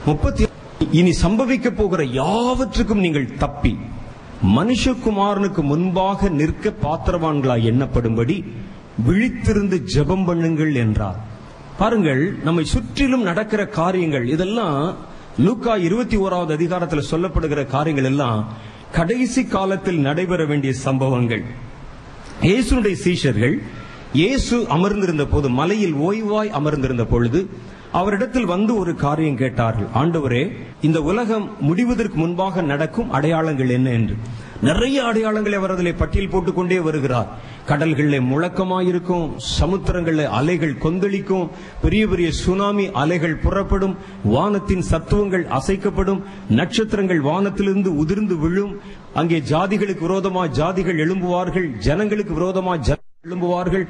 முப்பத்தி இனி சம்பவிக்க போகிற யாவற்றுக்கும் நீங்கள் தப்பி மனுஷகுமாரனுக்கு முன்பாக நிற்க பாத்திரவான்களாய் எண்ணப்படும்படி விழித்திருந்து ஜெபம் பண்ணுங்கள் என்றார் பாருங்கள் நம்மை சுற்றிலும் நடக்கிற காரியங்கள் இதெல்லாம் லூக்கா இருபத்தி ஓராவது அதிகாரத்தில் சொல்லப்படுகிற காரியங்கள் எல்லாம் கடைசி காலத்தில் நடைபெற வேண்டிய சம்பவங்கள் இயேசுனுடைய சீஷர்கள் இயேசு அமர்ந்திருந்த போது மலையில் ஓய்வாய் அமர்ந்திருந்த பொழுது அவரிடத்தில் வந்து ஒரு காரியம் கேட்டார்கள் ஆண்டவரே இந்த உலகம் முடிவதற்கு முன்பாக நடக்கும் அடையாளங்கள் என்ன என்று நிறைய அடையாளங்களை அவர் அதிலே பட்டியல் போட்டுக்கொண்டே வருகிறார் கடல்களில் முழக்கமாயிருக்கும் சமுத்திரங்களில் அலைகள் கொந்தளிக்கும் பெரிய பெரிய சுனாமி அலைகள் புறப்படும் வானத்தின் சத்துவங்கள் அசைக்கப்படும் நட்சத்திரங்கள் வானத்திலிருந்து உதிர்ந்து விழும் அங்கே ஜாதிகளுக்கு விரோதமா ஜாதிகள் எழும்புவார்கள் ஜனங்களுக்கு விரோதமா ஜன எழும்புவார்கள்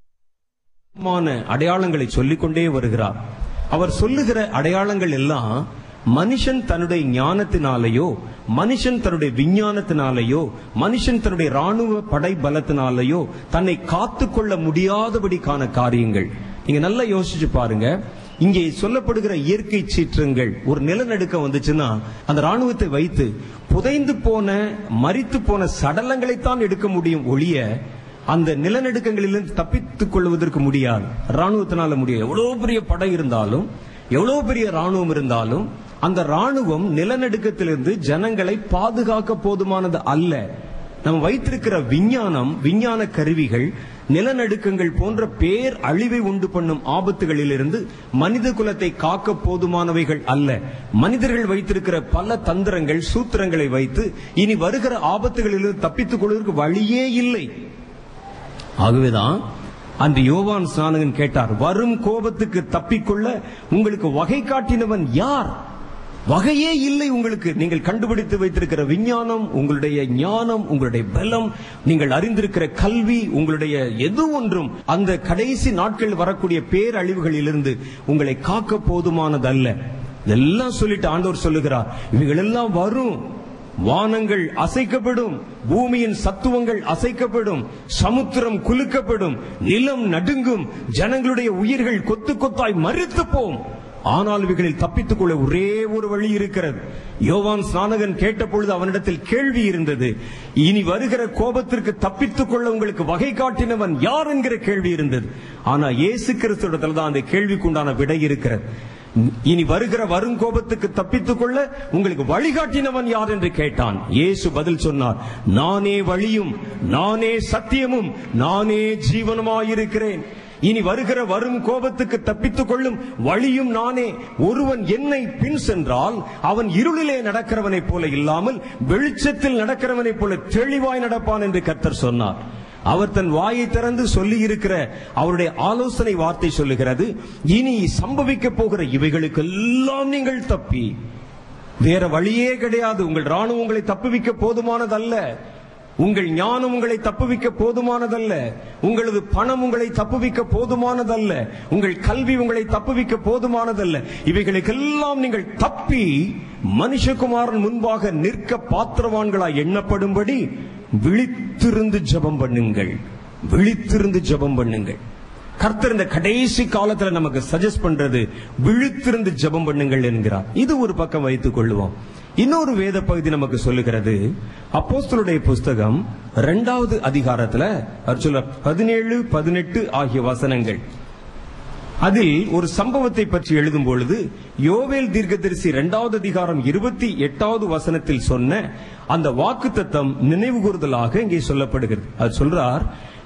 மான அடையாளங்களை சொல்லிக்கொண்டே வருகிறார் அவர் சொல்லுகிற அடையாளங்கள் எல்லாம் மனுஷன் தன்னுடைய ஞானத்தினாலேயோ மனுஷன் தன்னுடைய விஞ்ஞானத்தினாலேயோ மனுஷன் தன்னுடைய ராணுவ படை பலத்தினாலேயோ தன்னை காத்துக்கொள்ள முடியாதபடிக்கான காரியங்கள் நீங்க நல்லா யோசிச்சு பாருங்க இங்கே சொல்லப்படுகிற இயற்கை சீற்றங்கள் ஒரு நிலநடுக்கம் வந்துச்சுன்னா அந்த ராணுவத்தை வைத்து புதைந்து போன மரித்து போன சடலங்களைத்தான் எடுக்க முடியும் ஒழிய அந்த நிலநடுக்கங்களிலிருந்து தப்பித்துக் கொள்வதற்கு முடியாது ராணுவத்தினால முடியாது எவ்வளவு பெரிய படை இருந்தாலும் எவ்வளவு பெரிய ராணுவம் இருந்தாலும் அந்த ராணுவம் நிலநடுக்கத்திலிருந்து ஜனங்களை பாதுகாக்க போதுமானது அல்ல நம்ம வைத்திருக்கிற விஞ்ஞானம் விஞ்ஞான கருவிகள் நிலநடுக்கங்கள் போன்ற பேர் அழிவை உண்டு பண்ணும் ஆபத்துகளிலிருந்து மனித குலத்தை காக்க போதுமானவைகள் அல்ல மனிதர்கள் வைத்திருக்கிற பல தந்திரங்கள் சூத்திரங்களை வைத்து இனி வருகிற ஆபத்துகளிலிருந்து தப்பித்துக் கொள்வதற்கு வழியே இல்லை ஆகவேதான் அன்று யோவான் ஸ்நானகன் கேட்டார் வரும் கோபத்துக்கு தப்பிக்கொள்ள உங்களுக்கு வகை காட்டினவன் யார் வகையே இல்லை உங்களுக்கு நீங்கள் கண்டுபிடித்து வைத்திருக்கிற விஞ்ஞானம் உங்களுடைய ஞானம் உங்களுடைய பலம் நீங்கள் அறிந்திருக்கிற கல்வி உங்களுடைய எது ஒன்றும் அந்த கடைசி நாட்கள் வரக்கூடிய பேரழிவுகளிலிருந்து உங்களை காக்க போதுமானதல்ல இதெல்லாம் சொல்லிட்டு ஆண்டவர் சொல்லுகிறார் இவைகளெல்லாம் வரும் வானங்கள் அசைக்கப்படும் பூமியின் சத்துவங்கள் அசைக்கப்படும் சமுத்திரம் குலுக்கப்படும் நிலம் நடுங்கும் ஜனங்களுடைய உயிர்கள் கொத்து கொத்தாய் மறுத்து போம் ஆனால் இவைகளில் தப்பித்துக் கொள்ள ஒரே ஒரு வழி இருக்கிறது யோவான் ஸ்நானகன் கேட்ட பொழுது அவனிடத்தில் கேள்வி இருந்தது இனி வருகிற கோபத்திற்கு தப்பித்துக் கொள்ள உங்களுக்கு வகை காட்டினவன் யார் என்கிற கேள்வி இருந்தது ஆனா இயேசு கிறிஸ்துவத்தில் தான் அந்த கேள்விக்குண்டான விடை இருக்கிறது இனி வருகிற வரும் கோபத்துக்கு தப்பித்துக் கொள்ள உங்களுக்கு வழிகாட்டினவன் யார் என்று கேட்டான் இயேசு பதில் சொன்னார் நானே வழியும் நானே சத்தியமும் நானே ஜீவனுமாயிருக்கிறேன் இனி வருகிற வரும் கோபத்துக்கு தப்பித்துக் கொள்ளும் வழியும் நானே ஒருவன் என்னை பின் சென்றால் அவன் இருளிலே நடக்கிறவனைப் போல இல்லாமல் வெளிச்சத்தில் நடக்கிறவனைப் போல தெளிவாய் நடப்பான் என்று கர்த்தர் சொன்னார் அவர் தன் வாயை திறந்து சொல்லி இருக்கிற அவருடைய ஆலோசனை வார்த்தை சொல்லுகிறது இனி சம்பவிக்க போகிற இவைகளுக்கெல்லாம் நீங்கள் தப்பி வேற வழியே கிடையாது உங்கள் ராணுவம் உங்களை தப்புவிக்க போதுமானதல்ல உங்கள் ஞானம் உங்களை தப்புவிக்க போதுமானதல்ல உங்களது பணம் உங்களை தப்புவிக்க போதுமானதல்ல உங்கள் கல்வி உங்களை தப்புவிக்க போதுமானதல்ல இவைகளுக்கெல்லாம் நீங்கள் தப்பி மனுஷகுமாரன் முன்பாக நிற்க பாத்திரவான்களாய் எண்ணப்படும்படி விழித்திருந்து ஜெபம் பண்ணுங்கள் விழித்திருந்து ஜெபம் பண்ணுங்கள் கர்த்தர் இந்த கடைசி காலத்துல நமக்கு சஜஸ்ட் பண்றது விழித்திருந்து ஜெபம் பண்ணுங்கள் என்கிறார் இது ஒரு பக்கம் வைத்துக் கொள்வோம் இன்னொரு வேத பகுதி நமக்கு சொல்லுகிறது அப்போஸ்தலருடைய புஸ்தகம் இரண்டாவது அதிகாரத்துல அவர் சொல்ல பதினேழு பதினெட்டு ஆகிய வசனங்கள் அதில் ஒரு சம்பவத்தை பற்றி எழுதும் பொழுது யோவேல் தீர்க்கதரிசி இரண்டாவது அதிகாரம் இருபத்தி எட்டாவது வசனத்தில் சொன்ன அந்த வாக்கு தத்தம் நினைவு கூறுதலாக இங்கே சொல்லப்படுகிறது அது சொல்றார்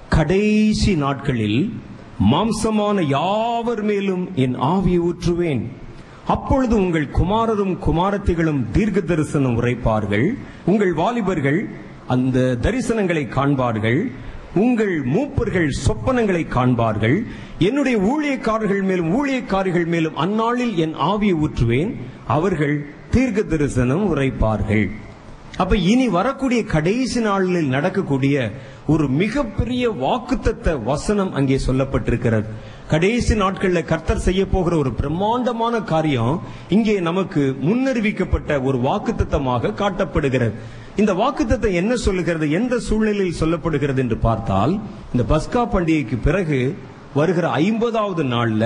கடைசி நாட்களில் மாம்சமான யாவர் மேலும் என் ஆவியை ஊற்றுவேன் அப்பொழுது உங்கள் குமாரரும் குமாரத்திகளும் தீர்க்க தரிசனம் உரைப்பார்கள் உங்கள் வாலிபர்கள் அந்த தரிசனங்களை காண்பார்கள் உங்கள் மூப்பர்கள் சொப்பனங்களை காண்பார்கள் என்னுடைய ஊழியக்காரர்கள் மேலும் ஊழியக்காரிகள் மேலும் அந்நாளில் என் ஆவியை ஊற்றுவேன் அவர்கள் தீர்க்க தரிசனம் உரைப்பார்கள் அப்ப இனி வரக்கூடிய கடைசி நாளில் நடக்கக்கூடிய ஒரு மிகப்பெரிய வாக்குத்தத்த வசனம் அங்கே சொல்லப்பட்டிருக்கிறது கடைசி நாட்கள்ல கர்த்தர் செய்ய போகிற ஒரு பிரம்மாண்டமான காரியம் இங்கே நமக்கு முன்னறிவிக்கப்பட்ட ஒரு வாக்குத்தத்தமாக காட்டப்படுகிறது இந்த வாக்குத்தத்தம் என்ன சொல்லுகிறது எந்த சூழ்நிலையில் சொல்லப்படுகிறது என்று பார்த்தால் இந்த பஸ்கா பண்டிகைக்கு பிறகு வருகிற ஐம்பதாவது நாள்ல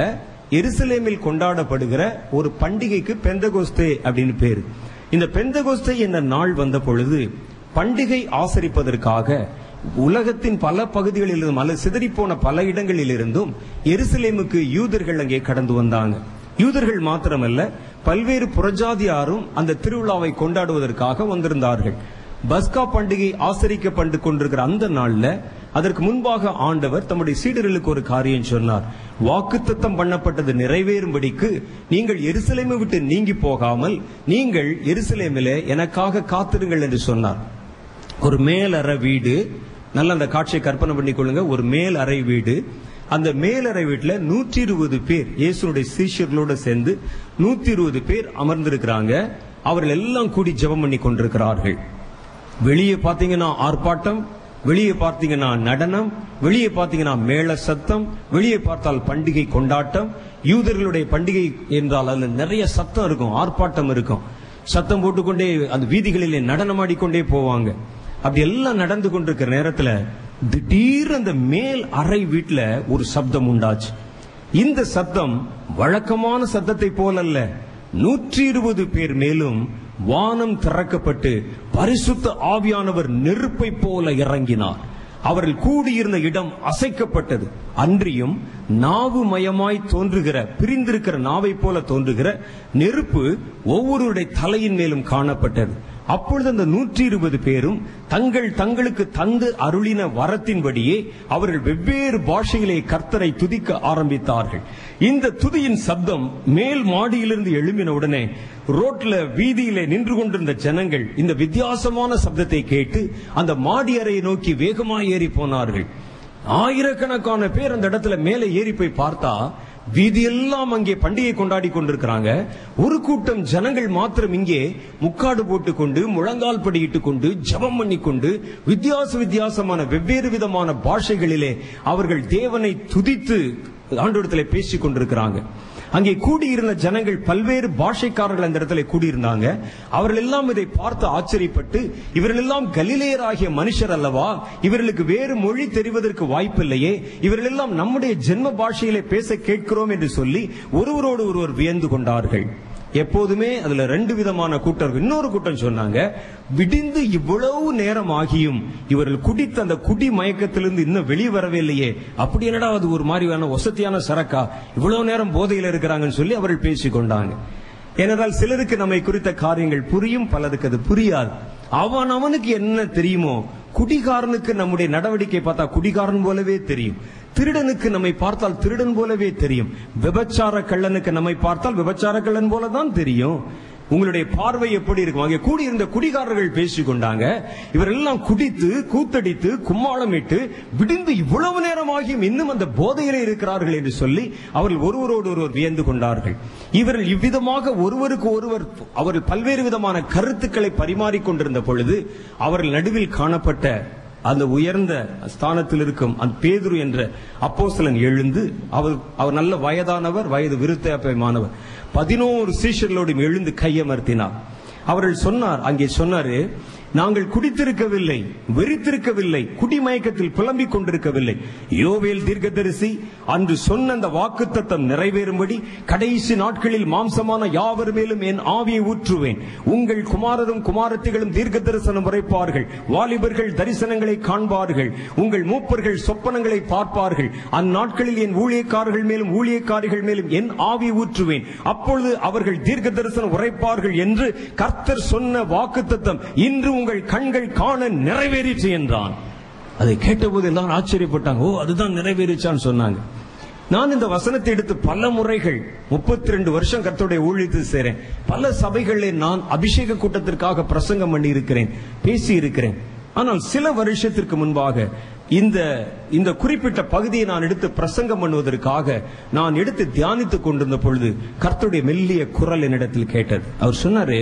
எருசலேமில் கொண்டாடப்படுகிற ஒரு பண்டிகைக்கு பெந்தகோஸ்தே அப்படின்னு பேரு இந்த பெந்தகோஸ்தே என்ற நாள் வந்த பொழுது பண்டிகை ஆசரிப்பதற்காக உலகத்தின் பல பகுதிகளிலிருந்தும் அல்லது சிதறிப்போன பல இடங்களிலிருந்தும் எருசலேமுக்கு யூதர்கள் அங்கே கடந்து வந்தாங்க யூதர்கள் மாத்திரமல்ல பல்வேறு புறஜாதியாரும் அந்த திருவிழாவை கொண்டாடுவதற்காக வந்திருந்தார்கள் பஸ்கா பண்டிகை ஆசரிக்கப்பட்டு கொண்டிருக்கிற அந்த நாள்ல அதற்கு முன்பாக ஆண்டவர் தம்முடைய சீடர்களுக்கு ஒரு காரியம் சொன்னார் வாக்குத்தத்தம் பண்ணப்பட்டது நிறைவேறும்படிக்கு நீங்கள் எருசலேமை விட்டு நீங்கி போகாமல் நீங்கள் எருசலேமிலே எனக்காக காத்திருங்கள் என்று சொன்னார் ஒரு மேல் அறை வீடு நல்ல அந்த காட்சியை கற்பனை பண்ணிக் கொள்ளுங்க ஒரு மேல் அறை வீடு அந்த மேலறை வீட்டுல நூற்றி இருபது பேர் இயேசுனுடைய சீஷர்களோட சேர்ந்து நூத்தி இருபது பேர் அமர்ந்திருக்கிறாங்க அவர்கள் எல்லாம் கூடி ஜெபம் பண்ணி கொண்டிருக்கிறார்கள் வெளியே பாத்தீங்கன்னா ஆர்ப்பாட்டம் வெளியே பார்த்தீங்கன்னா நடனம் வெளியே பார்த்தீங்கன்னா மேள சத்தம் வெளியே பார்த்தால் பண்டிகை கொண்டாட்டம் யூதர்களுடைய பண்டிகை என்றால் அதுல நிறைய சத்தம் இருக்கும் ஆர்ப்பாட்டம் இருக்கும் சத்தம் போட்டுக்கொண்டே அந்த வீதிகளிலே நடனமாடிக்கொண்டே போவாங்க அப்படி எல்லாம் நடந்து கொண்டிருக்கிற நேரத்துல திடீர் அந்த மேல் அறை வீட்டுல ஒரு சப்தம் உண்டாச்சு இந்த சத்தம் வழக்கமான சத்தத்தை போலல்ல நூற்றி இருபது பேர் மேலும் வானம் திறக்கப்பட்டு பரிசுத்த ஆவியானவர் நெருப்பை போல இறங்கினார் அவர்கள் கூடியிருந்த இடம் அசைக்கப்பட்டது அன்றியும் நாவு மயமாய் தோன்றுகிற பிரிந்திருக்கிற நாவை போல தோன்றுகிற நெருப்பு ஒவ்வொருவருடைய தலையின் மேலும் காணப்பட்டது அப்பொழுது அந்த நூற்றி இருபது பேரும் தங்கள் தங்களுக்கு தந்து அருளின வரத்தின்படியே அவர்கள் வெவ்வேறு பாஷையிலே கர்த்தரை துதிக்க ஆரம்பித்தார்கள் இந்த துதியின் சப்தம் மேல் மாடியிலிருந்து எழும்பின உடனே ரோட்ல வீதியிலே நின்று கொண்டிருந்த ஜனங்கள் இந்த வித்தியாசமான சப்தத்தை கேட்டு அந்த மாடி அறையை நோக்கி வேகமாய் ஏறி போனார்கள் ஆயிரக்கணக்கான பேர் அந்த இடத்துல மேலே ஏறி போய் பார்த்தா வீதியெல்லாம் அங்கே பண்டிகை கொண்டாடி கொண்டிருக்கிறாங்க ஒரு கூட்டம் ஜனங்கள் மாத்திரம் இங்கே முக்காடு போட்டுக்கொண்டு முழங்கால் படியிட்டு கொண்டு ஜபம் பண்ணி கொண்டு வித்தியாச வித்தியாசமான வெவ்வேறு விதமான பாஷைகளிலே அவர்கள் தேவனை துதித்து ஆண்டோடத்தில் பேசிக் கொண்டிருக்கிறாங்க அங்கே கூடியிருந்த ஜனங்கள் பல்வேறு பாஷைக்காரர்கள் அந்த இடத்துல கூடியிருந்தாங்க அவர்கள் எல்லாம் இதை பார்த்து ஆச்சரியப்பட்டு இவர்கள் எல்லாம் கலிலேயராகிய மனுஷர் அல்லவா இவர்களுக்கு வேறு மொழி தெரிவதற்கு வாய்ப்பில்லையே இவர்கள் எல்லாம் நம்முடைய ஜென்ம பாஷையிலே பேச கேட்கிறோம் என்று சொல்லி ஒருவரோடு ஒருவர் வியந்து கொண்டார்கள் எப்போதுமே அதுல ரெண்டு விதமான கூட்டம் இன்னொரு கூட்டம் சொன்னாங்க விடிந்து இவ்வளவு நேரம் ஆகியும் இவர்கள் குடித்த அந்த குடி மயக்கத்திலிருந்து இன்னும் வெளியே வரவே இல்லையே அப்படி என்னடா அது ஒரு மாதிரியான வசதியான சரக்கா இவ்வளவு நேரம் போதையில இருக்கிறாங்கன்னு சொல்லி அவர்கள் பேசிக் கொண்டாங்க ஏனென்றால் சிலருக்கு நம்மை குறித்த காரியங்கள் புரியும் பலருக்கு அது புரியாது அவன் அவனுக்கு என்ன தெரியுமோ குடிகாரனுக்கு நம்முடைய நடவடிக்கை பார்த்தா குடிகாரன் போலவே தெரியும் திருடனுக்கு நம்மை பார்த்தால் திருடன் போலவே தெரியும் விபச்சார கள்ளனுக்கு நம்மை பார்த்தால் விபச்சார கள்ளன் போல தான் தெரியும் உங்களுடைய பார்வை எப்படி இருக்கும் அங்கே கூடியிருந்த குடிகாரர்கள் பேசிக் கொண்டாங்க இவரெல்லாம் குடித்து கூத்தடித்து கும்மாளமிட்டு விடிந்து இவ்வளவு நேரம் ஆகியும் இன்னும் அந்த போதையிலே இருக்கிறார்கள் என்று சொல்லி அவர்கள் ஒருவரோடு ஒருவர் வியந்து கொண்டார்கள் இவர்கள் இவ்விதமாக ஒருவருக்கு ஒருவர் அவர்கள் பல்வேறு விதமான கருத்துக்களை பரிமாறிக் கொண்டிருந்த பொழுது அவர்கள் நடுவில் காணப்பட்ட அந்த உயர்ந்த ஸ்தானத்தில் இருக்கும் அந்த பேதுரு என்ற அப்போஸ்தலன் எழுந்து அவர் அவர் நல்ல வயதானவர் வயது விருத்தாபியமானவர் பதினோரு சீஷர்களோடும் எழுந்து கையமர்த்தினார் அவர்கள் சொன்னார் அங்கே சொன்னாரு நாங்கள் குடித்திருக்கவில்லை வெறித்திருக்கவில்லை குடிமயக்கத்தில் புலம்பிக் கொண்டிருக்கவில்லை யோவேல் தீர்க்கதரிசி அன்று சொன்ன அந்த வாக்குத்தத்தம் நிறைவேறும்படி கடைசி நாட்களில் மாம்சமான யாவர் மேலும் என் ஆவியை ஊற்றுவேன் உங்கள் குமாரரும் குமாரத்திகளும் தீர்க்க தரிசனம் உரைப்பார்கள் வாலிபர்கள் தரிசனங்களை காண்பார்கள் உங்கள் மூப்பர்கள் சொப்பனங்களை பார்ப்பார்கள் அந்நாட்களில் என் ஊழியக்காரர்கள் மேலும் ஊழியக்காரிகள் மேலும் என் ஆவி ஊற்றுவேன் அப்பொழுது அவர்கள் தீர்க்க தரிசனம் உரைப்பார்கள் என்று கர்த்தர் சொன்ன வாக்குத்தத்தம் இன்று உங்கள் கண்கள் காண நிறைவேறிற்று என்றான் அதை கேட்டபோது எல்லாரும் ஆச்சரியப்பட்டாங்க ஓ அதுதான் நிறைவேறிச்சான்னு சொன்னாங்க நான் இந்த வசனத்தை எடுத்து பல முறைகள் முப்பத்தி ரெண்டு வருஷம் கர்த்தருடைய ஊழியத்தில் சேரேன் பல சபைகளில் நான் அபிஷேக கூட்டத்திற்காக பிரசங்கம் பண்ணி இருக்கிறேன் பேசி இருக்கிறேன் ஆனால் சில வருஷத்திற்கு முன்பாக இந்த இந்த குறிப்பிட்ட பகுதியை நான் எடுத்து பிரசங்கம் பண்ணுவதற்காக நான் எடுத்து தியானித்துக் கொண்டிருந்த பொழுது கர்த்தருடைய மெல்லிய குரல் என்னிடத்தில் கேட்டது அவர் சொன்னாரு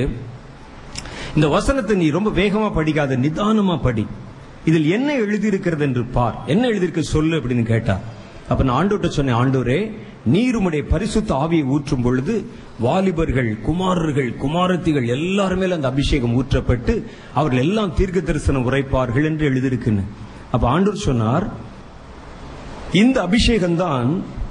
இந்த வசனத்தை நீ ரொம்ப வேகமா படிக்காத நிதானமா படி இதில் என்ன எழுதியிருக்கிறது என்று பார் என்ன எழுதியிருக்கு சொல்லு அப்படின்னு கேட்டா அப்ப நான் ஆண்டோட்ட சொன்னேன் ஆண்டோரே நீர் உம்முடைய பரிசுத்த ஆவியை ஊற்றும் பொழுது வாலிபர்கள் குமாரர்கள் குமாரத்திகள் எல்லாரும் மேல அந்த அபிஷேகம் ஊற்றப்பட்டு அவர்கள் எல்லாம் தீர்க்க தரிசனம் உரைப்பார்கள் என்று எழுதியிருக்குன்னு அப்ப ஆண்டவர் சொன்னார் இந்த அபிஷேகம் தான்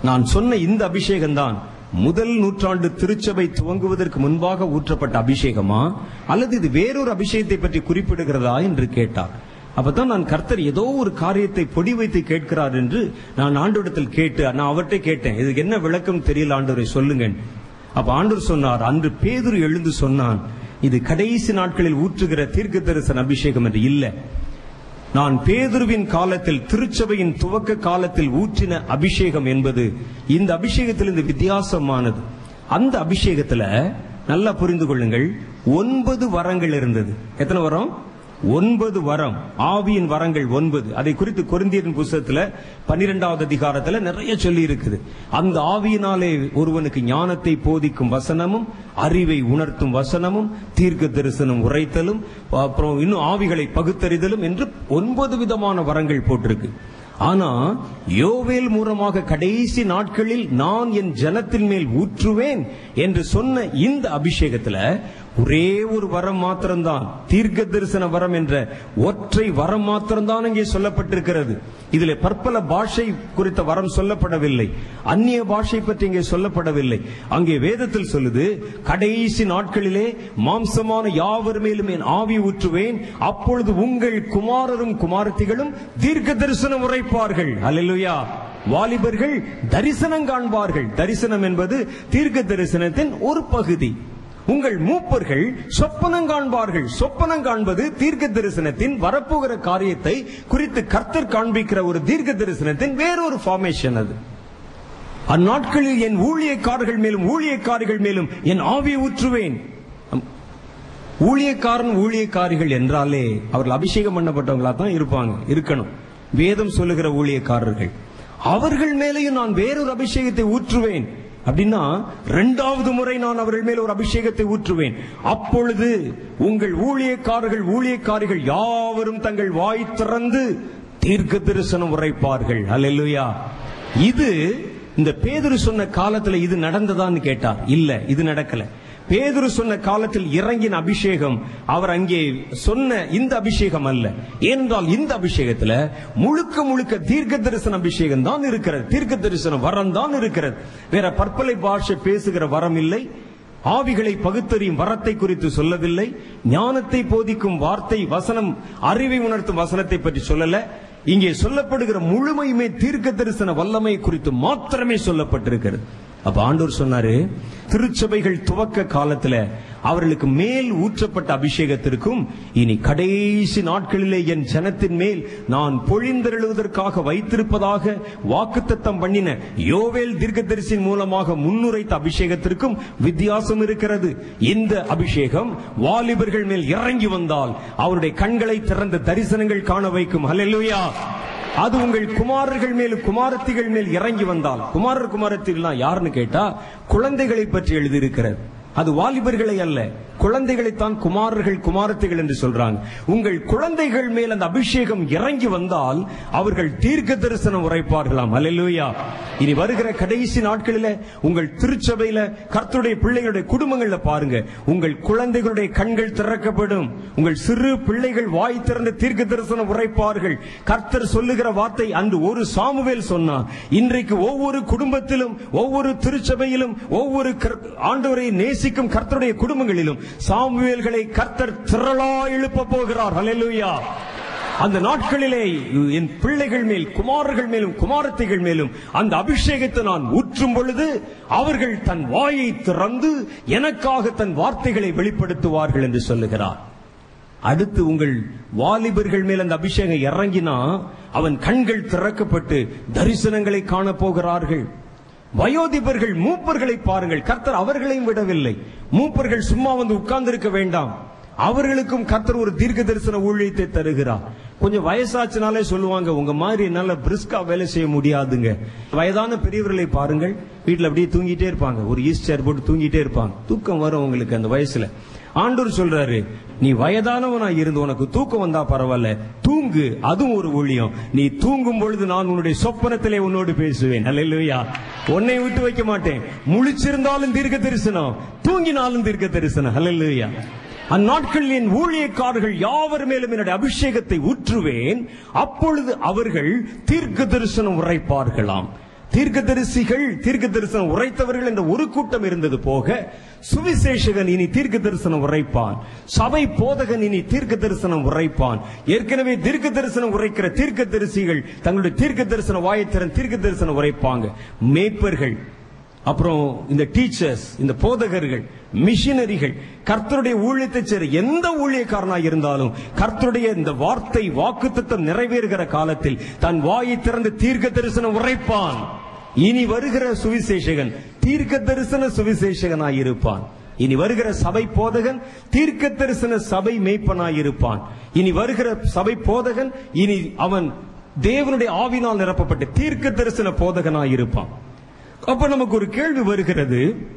நான் சொன்ன இந்த அபிஷேகம் தான் முதல் நூற்றாண்டு திருச்சபை துவங்குவதற்கு முன்பாக ஊற்றப்பட்ட அபிஷேகமா அல்லது இது வேறொரு அபிஷேகத்தை பற்றி குறிப்பிடுகிறதா என்று கேட்டார் அப்பதான் நான் கர்த்தர் ஏதோ ஒரு காரியத்தை பொடி வைத்து கேட்கிறார் என்று நான் ஆண்டோடத்தில் கேட்டு நான் அவர்கிட்ட கேட்டேன் இதுக்கு என்ன விளக்கம் தெரியல ஆண்டவரை சொல்லுங்க அப்ப ஆண்டவர் சொன்னார் அன்று பேதுரு எழுந்து சொன்னான் இது கடைசி நாட்களில் ஊற்றுகிற தீர்க்க தரிசன அபிஷேகம் என்று இல்லை நான் பேதுருவின் காலத்தில் திருச்சபையின் துவக்க காலத்தில் ஊற்றின அபிஷேகம் என்பது இந்த அபிஷேகத்திலிருந்து வித்தியாசமானது அந்த அபிஷேகத்துல நல்லா புரிந்து கொள்ளுங்கள் ஒன்பது வரங்கள் இருந்தது எத்தனை வரம் ஒன்பது வரம் ஆவியின் வரங்கள் ஒன்பது அதை குறித்து கொரிந்தியரின் புஸ்தகத்துல பன்னிரெண்டாவது அதிகாரத்துல நிறைய சொல்லி இருக்குது அந்த ஆவியினாலே ஒருவனுக்கு ஞானத்தை போதிக்கும் வசனமும் அறிவை உணர்த்தும் வசனமும் தீர்க்க தரிசனம் உரைத்தலும் அப்புறம் இன்னும் ஆவிகளை பகுத்தறிதலும் என்று ஒன்பது விதமான வரங்கள் போட்டிருக்கு ஆனா யோவேல் மூலமாக கடைசி நாட்களில் நான் என் ஜனத்தின் மேல் ஊற்றுவேன் என்று சொன்ன இந்த அபிஷேகத்துல ஒரே ஒரு வரம் மாத்திரம்தான் தீர்க்க தரிசன வரம் என்ற ஒற்றை வரம் மாத்திரம்தான் இங்கே சொல்லப்பட்டிருக்கிறது இதில் பற்பல பாஷை குறித்த வரம் சொல்லப்படவில்லை அந்நிய பாஷை பற்றி இங்கே சொல்லப்படவில்லை அங்கே வேதத்தில் சொல்லுது கடைசி நாட்களிலே மாம்சமான யாவர் மேலும் என் ஆவி ஊற்றுவேன் அப்பொழுது உங்கள் குமாரரும் குமாரத்திகளும் தீர்க்க தரிசனம் உரைப்பார்கள் அல்லேலூயா வாலிபர்கள் தரிசனம் காண்பார்கள் தரிசனம் என்பது தீர்க்க தரிசனத்தின் ஒரு பகுதி உங்கள் மூப்பர்கள் சொப்பனம் காண்பார்கள் சொப்பனம் காண்பது தீர்க்க தரிசனத்தின் வரப்போகிற காரியத்தை குறித்து கர்த்தர் காண்பிக்கிற ஒரு தீர்க்க தரிசனத்தின் வேறொரு ஃபார்மேஷன் அது அந்நாட்களில் என் ஊழியக்காரர்கள் மேலும் ஊழியக்காரிகள் மேலும் என் ஆவியை ஊற்றுவேன் ஊழியக்காரன் ஊழியக்காரிகள் என்றாலே அவர்கள் அபிஷேகம் பண்ணப்பட்டவங்களா தான் இருப்பாங்க இருக்கணும் வேதம் சொல்லுகிற ஊழியக்காரர்கள் அவர்கள் மேலேயும் நான் வேறொரு அபிஷேகத்தை ஊற்றுவேன் அப்படின்னா இரண்டாவது முறை நான் அவர்கள் மேல் ஒரு அபிஷேகத்தை ஊற்றுவேன் அப்பொழுது உங்கள் ஊழியக்காரர்கள் ஊழியக்காரிகள் யாவரும் தங்கள் வாய் திறந்து தீர்க்க தரிசனம் உரைப்பார்கள் அல்லேலூயா இது இந்த பேதுரு சொன்ன காலத்துல இது நடந்ததான்னு கேட்டார் இல்ல இது நடக்கல பேதுரு சொன்ன காலத்தில் இறங்கின அபிஷேகம் அவர் அங்கே சொன்ன இந்த அபிஷேகம் அல்ல ஏனென்றால் இந்த அபிஷேகத்துல முழுக்க முழுக்க தீர்க்க தரிசன அபிஷேகம் தான் இருக்கிறது தீர்க்க தரிசன வரம் தான் இருக்கிறது வேற பற்பலை பாஷை பேசுகிற வரம் இல்லை ஆவிகளை பகுத்தறியும் வரத்தை குறித்து சொல்லவில்லை ஞானத்தை போதிக்கும் வார்த்தை வசனம் அறிவை உணர்த்தும் வசனத்தை பற்றி சொல்லல இங்கே சொல்லப்படுகிற முழுமையுமே தீர்க்க தரிசன வல்லமை குறித்து மாத்திரமே சொல்லப்பட்டிருக்கிறது அப்ப ஆண்டவர் சொன்னாரு திருச்சபைகள் துவக்க காலத்துல அவர்களுக்கு மேல் ஊற்றப்பட்ட அபிஷேகத்திற்கும் இனி கடைசி நாட்களிலே என் ஜனத்தின் மேல் நான் பொழிந்தெழுவதற்காக வைத்திருப்பதாக வாக்குத்தத்தம் பண்ணின யோவேல் தீர்க்கதரிசின் மூலமாக முன்னுரைத்த அபிஷேகத்திற்கும் வித்தியாசம் இருக்கிறது இந்த அபிஷேகம் வாலிபர்கள் மேல் இறங்கி வந்தால் அவருடைய கண்களை திறந்த தரிசனங்கள் காண வைக்கும் ஹalleluya அது உங்கள் குமாரர்கள் மேல் குமாரத்திகள் மேல் இறங்கி வந்தால் குமாரர் குமாரத்திகள் யாருன்னு கேட்டா குழந்தைகளை பற்றி எழுதியிருக்கிறது அது வாலிபர்களை அல்ல குழந்தைகளைத்தான் குமாரர்கள் குமாரத்திகள் என்று சொல்றாங்க உங்கள் குழந்தைகள் மேல் அந்த அபிஷேகம் இறங்கி வந்தால் அவர்கள் தீர்க்க தரிசனம் உரைப்பார்களாம் அல்லேலூயா இனி வருகிற கடைசி நாட்களில உங்கள் திருச்சபையில கர்த்தருடைய பிள்ளைகளுடைய குடும்பங்கள்ல பாருங்க உங்கள் குழந்தைகளுடைய கண்கள் திறக்கப்படும் உங்கள் சிறு பிள்ளைகள் வாய் திறந்து தீர்க்க தரிசனம் உரைப்பார்கள் கர்த்தர் சொல்லுகிற வார்த்தை அன்று ஒரு சாமுவேல் சொன்னார் இன்றைக்கு ஒவ்வொரு குடும்பத்திலும் ஒவ்வொரு திருச்சபையிலும் ஒவ்வொரு கர்- ஆண்டவரை நேசிக்கும் கர்த்தருடைய குடும்பங்களிலும் சாமுவேல்களை கர்த்தர் திரளா எழுப்ப போகிறார் ஹalleluya அந்த நாட்களிலே என் பிள்ளைகள் மேல் குமாரர்கள் மேலும் குமாரத்திகள் மேலும் அந்த அபிஷேகத்தை நான் ஊற்றும் பொழுது அவர்கள் தன் வாயை திறந்து எனக்காக தன் வார்த்தைகளை வெளிப்படுத்துவார்கள் என்று சொல்லுகிறார் அடுத்து உங்கள் வாலிபர்கள் மேல் அந்த அபிஷேகம் இறங்கினா அவன் கண்கள் திறக்கப்பட்டு தரிசனங்களை காண போகிறார்கள் வயோதிபர்கள் மூப்பர்களை பாருங்கள் கர்த்தர் அவர்களையும் விடவில்லை மூப்பர்கள் சும்மா வந்து உட்கார்ந்திருக்க வேண்டாம் அவர்களுக்கும் கர்த்தர் ஒரு தீர்க்க தரிசன ஊழியத்தை தருகிறார் கொஞ்சம் வயசாச்சுனாலே சொல்லுவாங்க உங்க மாதிரி என்னால பிரிஸ்கா வேலை செய்ய முடியாதுங்க வயதான பெரியவர்களை பாருங்கள் வீட்டுல அப்படியே தூங்கிட்டே இருப்பாங்க ஒரு ஈஸ்ட் சேர் போட்டு தூங்கிட்டே இருப்பாங்க தூக்கம் வரும் உங்களுக்கு அந்த வயசுல ஆண்டவர் சொல்றாரு நீ வயதானவனா இருந்து உனக்கு தூக்கம் வந்தா பரவாயில்ல தூங்கு அதுவும் ஒரு ஊழியம் நீ தூங்கும் பொழுது நான் உன்னுடைய சொப்பனத்திலே உன்னோடு பேசுவேன் அல்லேலூயா உன்னை விட்டு வைக்க மாட்டேன் முழிச்சிருந்தாலும் தீர்க்க தரிசனம் தூங்கினாலும் தீர்க்க தரிசனம் அல்லேலூயா அந்நாட்களில் என் ஊழியக்காரர்கள் யாவர் மேலும் என்னுடைய அபிஷேகத்தை ஊற்றுவேன் அப்பொழுது அவர்கள் தீர்க்க தரிசனம் உரைப்பார்களாம் தீர்க்கதரிசிகள் தீர்க்க தரிசனம் உரைத்தவர்கள் என்ற ஒரு கூட்டம் இருந்தது போக சுவிசேஷகன் இனி தீர்க்க தரிசனம் உரைப்பான் சபை போதகன் இனி தீர்க்க தரிசனம் உரைப்பான் ஏற்கனவே தீர்க்க தரிசனம் உரைக்கிற தீர்க்க தரிசிகள் தங்களுடைய தீர்க்க தரிசன வாயத்திறன் தீர்க்க தரிசனம் உரைப்பாங்க மேய்ப்பர்கள் அப்புறம் இந்த டீச்சர்ஸ் இந்த போதகர்கள் மிஷினரிகள் கர்த்தருடைய ஊழியத்தை செய்ற எந்த ஊழியக்காரனா இருந்தாலும் கர்த்தருடைய இந்த வார்த்தை வாக்குத்தத்தம் நிறைவேறுகிற காலத்தில் தன் வாயை திறந்து தீர்க்க தரிசனம் உரைப்பான் இனி வருகிற சுவிசேஷகன் தீர்க்க தரிசன சுவிசேஷகனாய் இருப்பான் இனி வருகிற சபை போதகன் தீர்க்க தரிசன சபை மேய்ப்பனாய் இருப்பான் இனி வருகிற சபை போதகன் இனி அவன் தேவனுடைய ஆவினால் நிரப்பப்பட்ட தீர்க்க தரிசன போதகனாய் இருப்பான் அப்ப நமக்கு ஒரு கேள்வி வருகிறது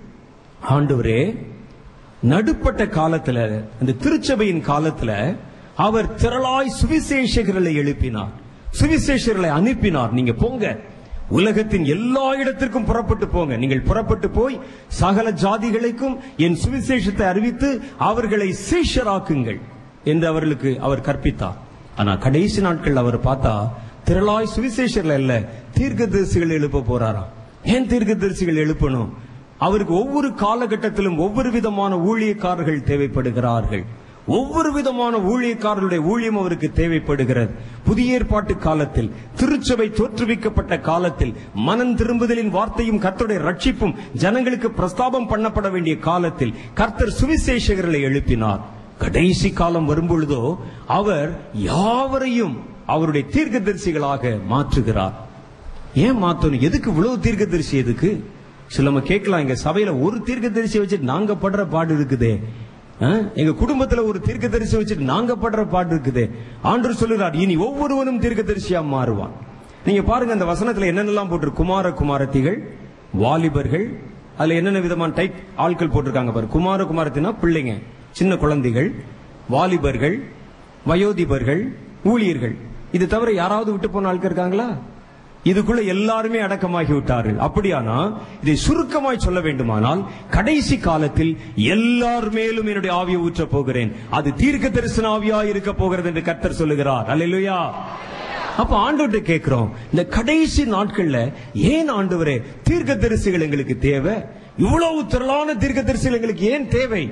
ஆண்டவரே நடுப்பட்ட காலத்துல அந்த திருச்சபையின் காலத்துல அவர் திரளாய் சுவிசேஷகர்களை எழுப்பினார் சுவிசேஷர்களை அனுப்பினார் நீங்க போங்க உலகத்தின் எல்லா இடத்திற்கும் புறப்பட்டு போங்க நீங்கள் புறப்பட்டு போய் சகல ஜாதிகளுக்கும் என் சுவிசேஷத்தை அறிவித்து அவர்களை சீஷராக்குங்கள் என்று அவர்களுக்கு அவர் கற்பித்தார் ஆனா கடைசி நாட்கள் அவர் பார்த்தா திரளாய் சுவிசேஷர்கள் அல்ல தீர்க்கதரிசிகள் எழுப்ப போறாராம் ஏன் தீர்க்கதரிசிகள் எழுப்பணும் அவருக்கு ஒவ்வொரு காலகட்டத்திலும் ஒவ்வொரு விதமான ஊழியக்காரர்கள் தேவைப்படுகிறார்கள் ஒவ்வொரு விதமான ஊழியக்காரர்களுடைய ஊழியம் அவருக்கு தேவைப்படுகிறது புதிய ஏற்பாட்டு காலத்தில் திருச்சபை தோற்றுவிக்கப்பட்ட காலத்தில் மனம் திரும்புதலின் வார்த்தையும் கர்த்தருடைய ரட்சிப்பும் ஜனங்களுக்கு பிரஸ்தாபம் பண்ணப்பட வேண்டிய காலத்தில் கர்த்தர் சுவிசேஷகர்களை எழுப்பினார் கடைசி காலம் வரும்பொழுதோ அவர் யாவரையும் அவருடைய தீர்க்கதரிசிகளாக மாற்றுகிறார் ஏன் மாத்தணும் எதுக்கு இவ்வளவு தீர்க்கதரிசி எதுக்கு சில நம்ம கேட்கலாம் எங்க சபையில ஒரு தீர்க்கதரிசி வச்சுட்டு நாங்க படுற பாடு இருக்குதே ஆ? எங்க குடும்பத்துல ஒரு தீர்க்கதரிசி வச்சுட்டு நாங்க படுற பாடு இருக்குதே ஆண்டவர் சொல்லுகிறார் இனி ஒவ்வொருவனும் தீர்க்கதரிசியா மாறுவான் நீங்க பாருங்க அந்த வசனத்துல என்னென்னலாம் போட்டு குமார குமாரத்திகள் வாலிபர்கள் அதுல என்னென்ன விதமான டைப் ஆட்கள் போட்டிருக்காங்க பாரு குமார குமாரத்தினா பிள்ளைங்க சின்ன குழந்தைகள் வாலிபர்கள் வயோதிபர்கள் ஊழியர்கள் இது தவிர யாராவது விட்டு போன ஆட்கள் இருக்காங்களா இதுக்குள்ள எல்லாருமே அடக்கமாகி விட்டார்கள் அப்படியானா இதை சுருக்கமாய் சொல்ல வேண்டுமானால் கடைசி காலத்தில் எல்லார் மேலும் என்னுடைய ஆவியை ஊற்றப் போகிறேன் அது தீர்க்க தரிசன ஆவியா இருக்க போகிறது என்று கர்த்தர் சொல்லுகிறார் அல்லேலூயா அப்ப ஆண்டவர்கிட்ட கேட்கிறோம் இந்த கடைசி நாட்கள்ல ஏன் ஆண்டவரே தீர்க்க தரிசிகள் எங்களுக்கு தேவை இவ்வளவு திரளான தீர்க்க தரிசிகள் எங்களுக்கு ஏன் தேவை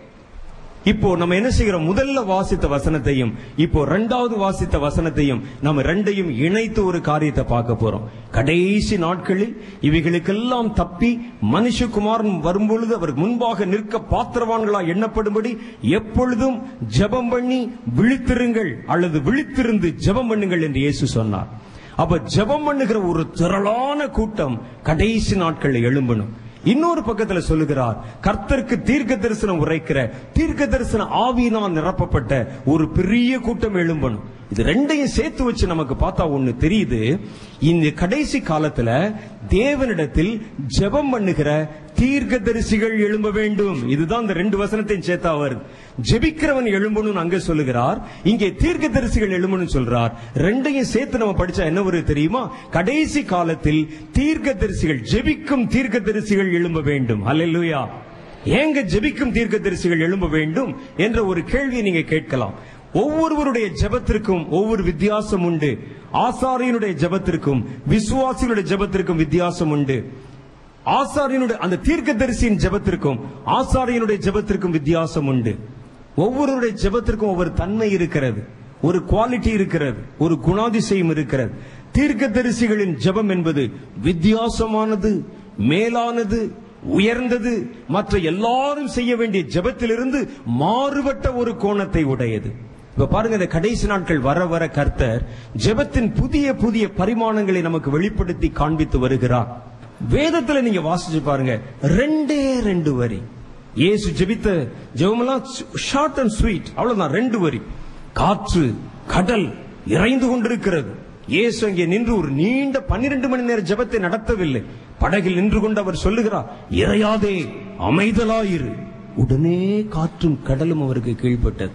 இப்போ நம்ம என்ன செய்கிறோம் முதல்ல வாசித்த வசனத்தையும் இப்போ ரெண்டாவது வாசித்த வசனத்தையும் நம்ம ரெண்டையும் இணைத்து ஒரு காரியத்தை பார்க்க போறோம் கடைசி நாட்களில் இவைகளுக்கெல்லாம் தப்பி மனுஷகுமாரன் வரும்பொழுது அவர் முன்பாக நிற்க பாத்திரவான்களா எண்ணப்படும்படி எப்பொழுதும் ஜெபம் பண்ணி விழித்திருங்கள் அல்லது விழித்திருந்து ஜெபம் பண்ணுங்கள் என்று இயேசு சொன்னார் அப்ப ஜெபம் பண்ணுகிற ஒரு திரளான கூட்டம் கடைசி நாட்களில் எழும்பணும் இன்னொரு பக்கத்துல சொல்லுகிறார் கர்த்தருக்கு தீர்க்க தரிசனம் உரைக்கிற தீர்க்க தரிசன ஆவியினால் நிரப்பப்பட்ட ஒரு பெரிய கூட்டம் எழும்பணும் இது ரெண்டையும் சேர்த்து வச்சு நமக்கு பார்த்தா ஒண்ணு தெரியுது இந்த கடைசி காலத்துல தேவனிடத்தில் ஜெபம் பண்ணுகிற தீர்க்க தரிசிகள் எழும்ப வேண்டும் இதுதான் இந்த ரெண்டு வசனத்தையும் சேர்த்தா வருது ஜெபிக்கிறவன் எழும்பணும்னு அங்க சொல்லுகிறார் இங்கே தீர்க்க தரிசிகள் எழும்பணும் சொல்றார் ரெண்டையும் சேர்த்து நம்ம படிச்சா என்ன வருது தெரியுமா கடைசி காலத்தில் தீர்க்க தரிசிகள் ஜெபிக்கும் தீர்க்க தரிசிகள் எழும்ப வேண்டும் அல்லேலூயா ஏங்க ஜெபிக்கும் தீர்க்க தரிசிகள் எழும்ப வேண்டும் என்ற ஒரு கேள்வியை நீங்க கேட்கலாம் ஒவ்வொருவருடைய ஜெபத்திற்கும் ஒவ்வொரு வித்தியாசம் உண்டு ஆசாரியனுடைய ஜெபத்திற்கும் விசுவாசிகளுடைய ஜெபத்திற்கும் வித்தியாசம் உண்டு ஆசாரியனுடைய அந்த தீர்க்கதரிசியின் ஜெபத்திற்கும் ஆசாரியனுடைய ஜெபத்திற்கும் வித்தியாசம் உண்டு ஒவ்வொருவருடைய ஜெபத்திற்கும் ஒவ்வொரு தன்மை இருக்கிறது ஒரு குவாலிட்டி இருக்கிறது ஒரு குணாதிசயம் இருக்கிறது தீர்க்கதரிசிகளின் ஜெபம் என்பது வித்தியாசமானது மேலானது உயர்ந்தது மற்ற எல்லாரும் செய்ய வேண்டிய ஜெபத்திலிருந்து மாறுபட்ட ஒரு கோணத்தை உடையது இப்ப பாருங்க இந்த கடைசி நாட்கள் வர வர கர்த்தர் ஜெபத்தின் புதிய புதிய பரிமாணங்களை நமக்கு வெளிப்படுத்தி காண்பித்து வருகிறார் வேதத்துல நீங்க வாசிச்சு பாருங்க ரெண்டே ரெண்டு வரி இயேசு ஜெபித்த ஜெபமெல்லாம் ஷார்ட் அண்ட் ஸ்வீட் அவ்வளவுதான் ரெண்டு வரி காற்று கடல் இறைந்து கொண்டிருக்கிறது இயேசு அங்கே நின்று ஒரு நீண்ட பன்னிரண்டு மணி நேர ஜெபத்தை நடத்தவில்லை படகில் நின்று கொண்டு அவர் சொல்லுகிறார் இறையாதே அமைதலாயிரு உடனே காற்றும் கடலும் அவருக்கு கீழ்ப்பட்டது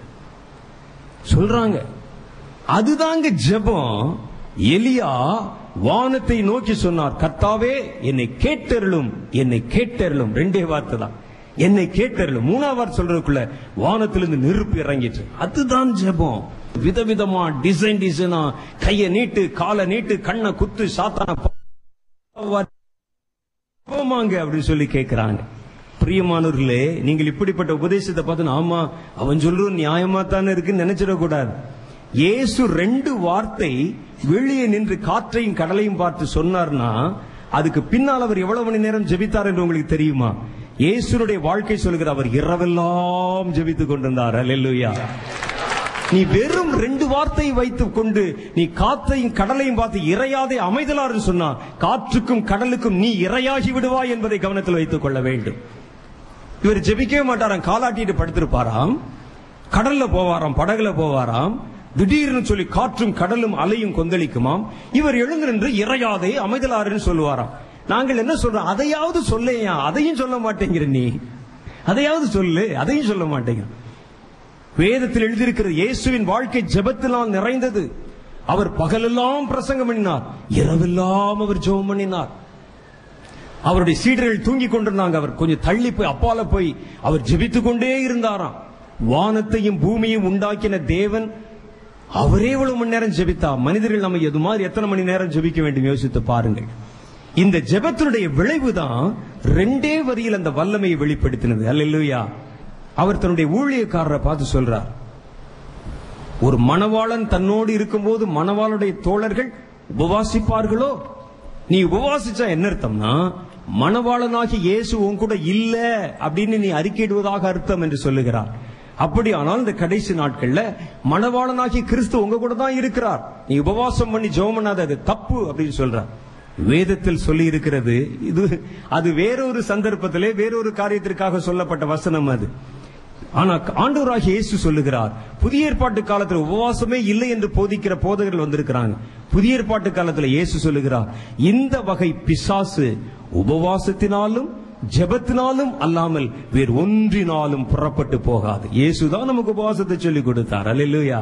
சொல்றாங்க அதுதாங்க ஜெபம் எலியா வானத்தை நோக்கி சொன்னார் கர்த்தாவே என்னை கேட்டருளும் என்னை கேட்டருளும் ரெண்டே வார்த்தை தான் என்னை கேட்டருளும் மூணாவது வார்த்தை சொல்றதுக்குள்ள வானத்திலிருந்து நெருப்பு இறங்கிட்டு அதுதான் ஜெபம் விதவிதமா டிசைன் டிசைனா கைய நீட்டு காலை நீட்டு கண்ணை குத்து சாத்தான போமாங்க அப்படின்னு சொல்லி கேட்கிறாங்க பிரியமானவர்களே நீங்கள் இப்படிப்பட்ட உபதேசத்தை பார்த்து ஆமா அவன் சொல்றது நியாயமா தானே இருக்குன்னு நினைச்சிடக்கூடாது இயேசு ரெண்டு வார்த்தை வெளியே நின்று காற்றையும் கடலையும் பார்த்து சொன்னார்னா அதுக்கு பின்னால் அவர் எவ்வளவு மணி நேரம் ஜெபித்தார் என்று உங்களுக்கு தெரியுமா இயேசுனுடைய வாழ்க்கை சொல்கிற அவர் இரவெல்லாம் ஜெபித்துக் கொண்டிருந்தார் அல்லேலூயா நீ வெறும் ரெண்டு வார்த்தையை வைத்துக் கொண்டு நீ காத்தையும் கடலையும் பார்த்து இறையாதே அமைதலாறு சொன்னா காற்றுக்கும் கடலுக்கும் நீ இரையாகி விடுவாய் என்பதை கவனத்தில் வைத்துக் கொள்ள வேண்டும் இவர் ஜெபிக்கவே மாட்டாராம் காலாட்டிட்டு படுத்திருப்பாராம் கடல்ல போவாராம் படகுல போவாராம் திடீர்னு சொல்லி காற்றும் கடலும் அலையும் கொந்தளிக்குமாம் இவர் எழுந்து நின்று இறையாதே அமைதலாறுன்னு சொல்லுவாராம் நாங்கள் என்ன சொல்றோம் அதையாவது சொல்லேயா அதையும் சொல்ல மாட்டேங்கிற நீ அதையாவது சொல்லு அதையும் சொல்ல மாட்டேங்கிற வேதத்தில் எழுதியிருக்கிறது இயேசுவின் வாழ்க்கை ஜெபத்தினால் நிறைந்தது அவர் பகலெல்லாம் பிரசங்கம் பண்ணினார் இரவெல்லாம் அவர் ஜெபம் பண்ணினார் அவருடைய சீடர்கள் தூங்கி கொண்டிருந்தாங்க அவர் கொஞ்சம் தள்ளி போய் அப்பால போய் அவர் ஜெபித்துக் கொண்டே இருந்தாராம் வானத்தையும் பூமியையும் உண்டாக்கின தேவன் அவரே இவ்வளவு மணி நேரம் ஜெபித்தா மனிதர்கள் நம்ம எது மாதிரி எத்தனை மணி நேரம் ஜெபிக்க வேண்டும் யோசித்து பாருங்கள் இந்த ஜெபத்தினுடைய விளைவுதான் ரெண்டே வரியில் அந்த வல்லமையை வெளிப்படுத்தினது அல்லேலூயா அவர் தன்னுடைய ஊழியக்காரரை பார்த்து சொல்றார் ஒரு மணவாளன் தன்னோடு இருக்கும்போது மணவாளுடைய தோழர்கள் உபவாசிப்பார்களோ நீ உபவாசிச்சா என்ன அர்த்தம்னா மணவாளனாகி இயேசு உன் கூட இல்ல அப்படின்னு நீ அறிக்கையிடுவதாக அர்த்தம் என்று சொல்லுகிறார் அப்படியானால் இந்த கடைசி நாட்கள்ல மணவாளனாகி கிறிஸ்து உங்க கூட தான் இருக்கிறார் நீ உபவாசம் பண்ணி ஜெபம் பண்ணாத அது தப்பு அப்படின்னு சொல்றார் வேதத்தில் சொல்லி இருக்கிறது இது அது வேறொரு சந்தர்ப்பத்திலே வேறொரு காரியத்திற்காக சொல்லப்பட்ட வசனம் அது ஆனா ஆண்டவராகிய இயேசு சொல்லுகிறார் புதிய ஏற்பாட்டு காலத்துல உபவாசமே இல்லை என்று போதிக்கிற போதகர்கள் வந்திருக்கிறாங்க புதிய ஏற்பாட்டு காலத்துல இயேசு சொல்லுகிறார் இந்த வகை பிசாசு உபவாசத்தினாலும் ஜெபத்தினாலும் அல்லாமல் வேறு ஒன்றினாலும் புறப்பட்டு போகாது இயேசுதான் நமக்கு உபவாசத்தை சொல்லி கொடுத்தார் அல்லேலூயா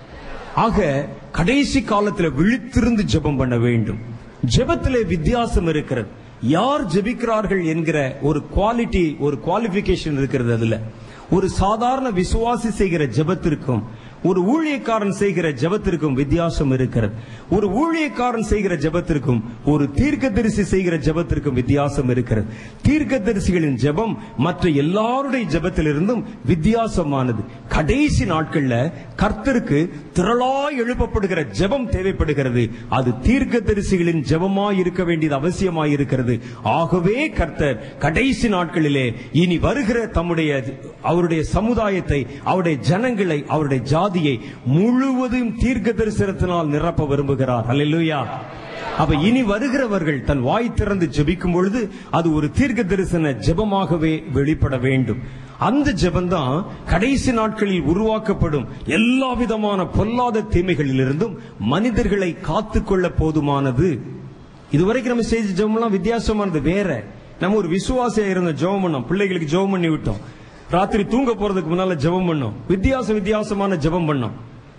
ஆக கடைசி காலத்துல விழித்திருந்து ஜெபம் பண்ண வேண்டும் ஜெபத்திலே வித்தியாசம் இருக்கிறது யார் ஜெபிக்கிறார்கள் என்கிற ஒரு குவாலிட்டி ஒரு குவாலிபிகேஷன் இருக்கிறது அதுல ஒரு சாதாரண விசுவாசி செய்கிற ஜெபத்திற்கும் ஒரு ஊழியக்காரன் செய்கிற ஜெபத்திற்கும் வித்தியாசம் இருக்கிறது ஒரு ஊழியக்காரன் செய்கிற ஜெபத்திற்கும் ஒரு தீர்க்கதரிசி செய்கிற ஜெபத்திற்கும் வித்தியாசம் இருக்கிறது தீர்க்கதரிசிகளின் ஜெபம் மற்ற எல்லாருடைய ஜெபத்திலிருந்தும் வித்தியாசமானது கடைசி நாட்கள்ல கர்த்தருக்கு திரளாய் எழுப்பப்படுகிற ஜெபம் தேவைப்படுகிறது அது தீர்க்கதரிசிகளின் ஜெபமாய் இருக்க வேண்டியது அவசியமாய் இருக்கிறது ஆகவே கர்த்தர் கடைசி நாட்களிலே இனி வருகிற தம்முடைய அவருடைய சமுதாயத்தை அவருடைய ஜனங்களை அவருடைய ஜாதியை முழுவதும் தீர்க்க தரிசனத்தினால் நிரப்ப விரும்புகிறார் அல்லேலூயா அப்ப இனி வருகிறவர்கள் தன் வாய் திறந்து ஜெபிக்கும் பொழுது அது ஒரு தீர்க்க தரிசன ஜெபமாகவே வெளிப்பட வேண்டும் அந்த ஜெபம்தான் கடைசி நாட்களில் உருவாக்கப்படும் எல்லா விதமான பொல்லாத தீமைகளிலிருந்தும் மனிதர்களை காத்துக்கொள்ள போதுமானது இதுவரைக்கும் நம்ம செய்த ஜெபம்லாம் வித்தியாசமானது வேற நம்ம ஒரு விசுவாசியா இருந்த ஜெபம் பண்ணோம் பிள்ளைகளுக்கு ஜெபம் பண்ணி விட்டோம் ராத்திரி தூங்க போறதுக்கு முன்னால ஜெபம் பண்ணோம் வித்தியாச வித்தியாசமான ஜெபம் பண்ணோம்